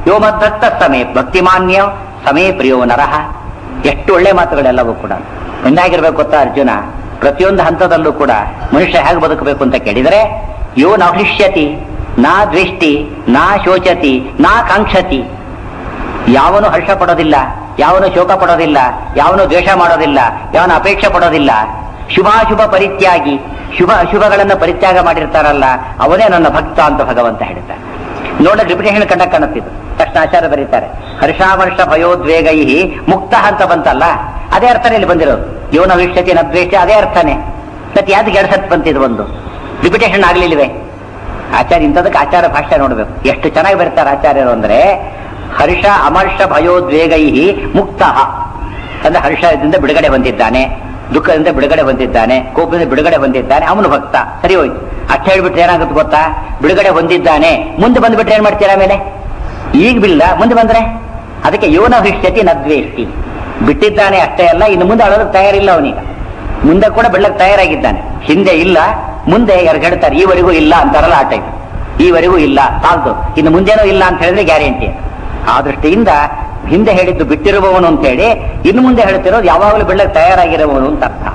ಯೋ ಮದ್ದತ್ತ ಸಮೇ ಭಕ್ತಿಮಾನ್ಯ ಸಮೇ ಪ್ರಿಯೋ ನರಹ ಎಷ್ಟು ಒಳ್ಳೆ ಮಾತುಗಳೆಲ್ಲವೂ ಕೂಡ ಹೆಂಗಾಗಿರ್ಬೇಕು ಗೊತ್ತಾ ಅರ್ಜುನ ಪ್ರತಿಯೊಂದು ಹಂತದಲ್ಲೂ ಕೂಡ ಮನುಷ್ಯ ಹೇಗೆ ಬದುಕಬೇಕು ಅಂತ ಕೇಳಿದರೆ ಯೋ ನ ಹೃಷ್ಯತಿ ನಾ ದ್ವೇಷ್ಟಿ ನಾ ಶೋಚತಿ ನಾ ಕಾಂಕ್ಷತಿ ಯಾವನು ಹರ್ಷ ಪಡೋದಿಲ್ಲ ಯಾವನು ಶೋಕ ಪಡೋದಿಲ್ಲ ಯಾವನು ದ್ವೇಷ ಮಾಡೋದಿಲ್ಲ ಯಾವನು ಅಪೇಕ್ಷೆ ಪಡೋದಿಲ್ಲ ಶುಭಾಶುಭ ಪರಿತ್ಯಾಗಿ ಶುಭ ಅಶುಭಗಳನ್ನು ಪರಿತ್ಯಾಗ ಮಾಡಿರ್ತಾರಲ್ಲ ಅವನೇ ನನ್ನ ಭಕ್ತ ಅಂತ ಭಗವಂತ ಹೇಳ್ತಾನೆ ನೋಡ ರಿಪಿಟೇಷನ್ ಕಂಡ ಕಾಣುತ್ತಿದ್ದು ತಕ್ಷಣ ಆಚಾರ್ಯ ಬರೀತಾರೆ ಹರ್ಷಾಮರ್ಷ ಭಯೋದ್ವೇಗೈ ಮುಕ್ತ ಅಂತ ಬಂತಲ್ಲ ಅದೇ ಅರ್ಥನೇ ಇಲ್ಲಿ ಬಂದಿರೋದು ಯೋನ ವಿಷ್ಯತಿ ನದ್ವೇಷ ಅದೇ ಅರ್ಥನೇ ಮತ್ತೆ ಯಾವ್ದು ಗೆಡ್ಸತ್ ಬಂತಿದ್ದು ಒಂದು ರಿಪಿಟೇಷನ್ ಆಗ್ಲಿಲ್ವೇ ಆಚಾರ್ಯ ಇಂಥದಕ್ಕೆ ಆಚಾರ ಭಾಷೆ ನೋಡ್ಬೇಕು ಎಷ್ಟು ಚೆನ್ನಾಗಿ ಬರ್ತಾರೆ ಆಚಾರ್ಯರು ಅಂದ್ರೆ ಹರ್ಷ ಅಮರ್ಷ ಭಯೋದ್ವೇಗೈ ಮುಕ್ತ ಅಂದ್ರೆ ಹರ್ಷದಿಂದ ಬಿಡುಗಡೆ ಹೊಂದಿದ್ದಾನೆ ದುಃಖದಿಂದ ಬಿಡುಗಡೆ ಹೊಂದಿದ್ದಾನೆ ಕೋಪದಿಂದ ಬಿಡುಗಡೆ ಹೊಂದಿದ್ದಾನೆ ಅವನು ಭಕ್ತ ಸರಿ ಹೋಯ್ತು ಅಷ್ಟು ಹೇಳ್ಬಿಟ್ರೆ ಏನಾಗುತ್ತೆ ಗೊತ್ತಾ ಬಿಡುಗಡೆ ಹೊಂದಿದ್ದಾನೆ ಮುಂದೆ ಬಂದ್ಬಿಟ್ರೆ ಏನ್ ಮಾಡ್ತೀರಾ ಆಮೇಲೆ ಈಗ ಬಿಲ್ಲ ಮುಂದೆ ಬಂದ್ರೆ ಅದಕ್ಕೆ ಯೋನ ಹೃಷ್ಯತಿ ನದ್ವೇಷ್ಟಿ ಬಿಟ್ಟಿದ್ದಾನೆ ಅಷ್ಟೇ ಅಲ್ಲ ಇನ್ನು ಮುಂದೆ ಅಳೋದಕ್ಕೆ ತಯಾರಿಲ್ಲ ಅವನೀಗ ಮುಂದೆ ಕೂಡ ಬೆಳ್ಳಕ್ ತಯಾರಾಗಿದ್ದಾನೆ ಹಿಂದೆ ಇಲ್ಲ ಮುಂದೆ ಯಾರು ಹೇಳ್ತಾರೆ ಈವರೆಗೂ ಇಲ್ಲ ಅಂತಾರಲ್ಲ ಆ ಟೈಪ್ ಈವರೆಗೂ ಇಲ್ಲ ಸಾಲ್ದು ಇನ್ನು ಮುಂದೇನೂ ಇಲ್ಲ ಅಂತ ಹೇಳಿದ್ರೆ ಗ್ಯಾರಂಟಿ ಆ ದೃಷ್ಟಿಯಿಂದ ಹಿಂದೆ ಹೇಳಿದ್ದು ಬಿಟ್ಟಿರುವವನು ಅಂತ ಹೇಳಿ ಇನ್ನು ಮುಂದೆ ಹೇಳ್ತಿರೋದು ಯಾವಾಗಲೂ ಬೆಳ್ಳಕ್ ತಯಾರಾಗಿರುವವನು ಅಂತ ಅರ್ಥ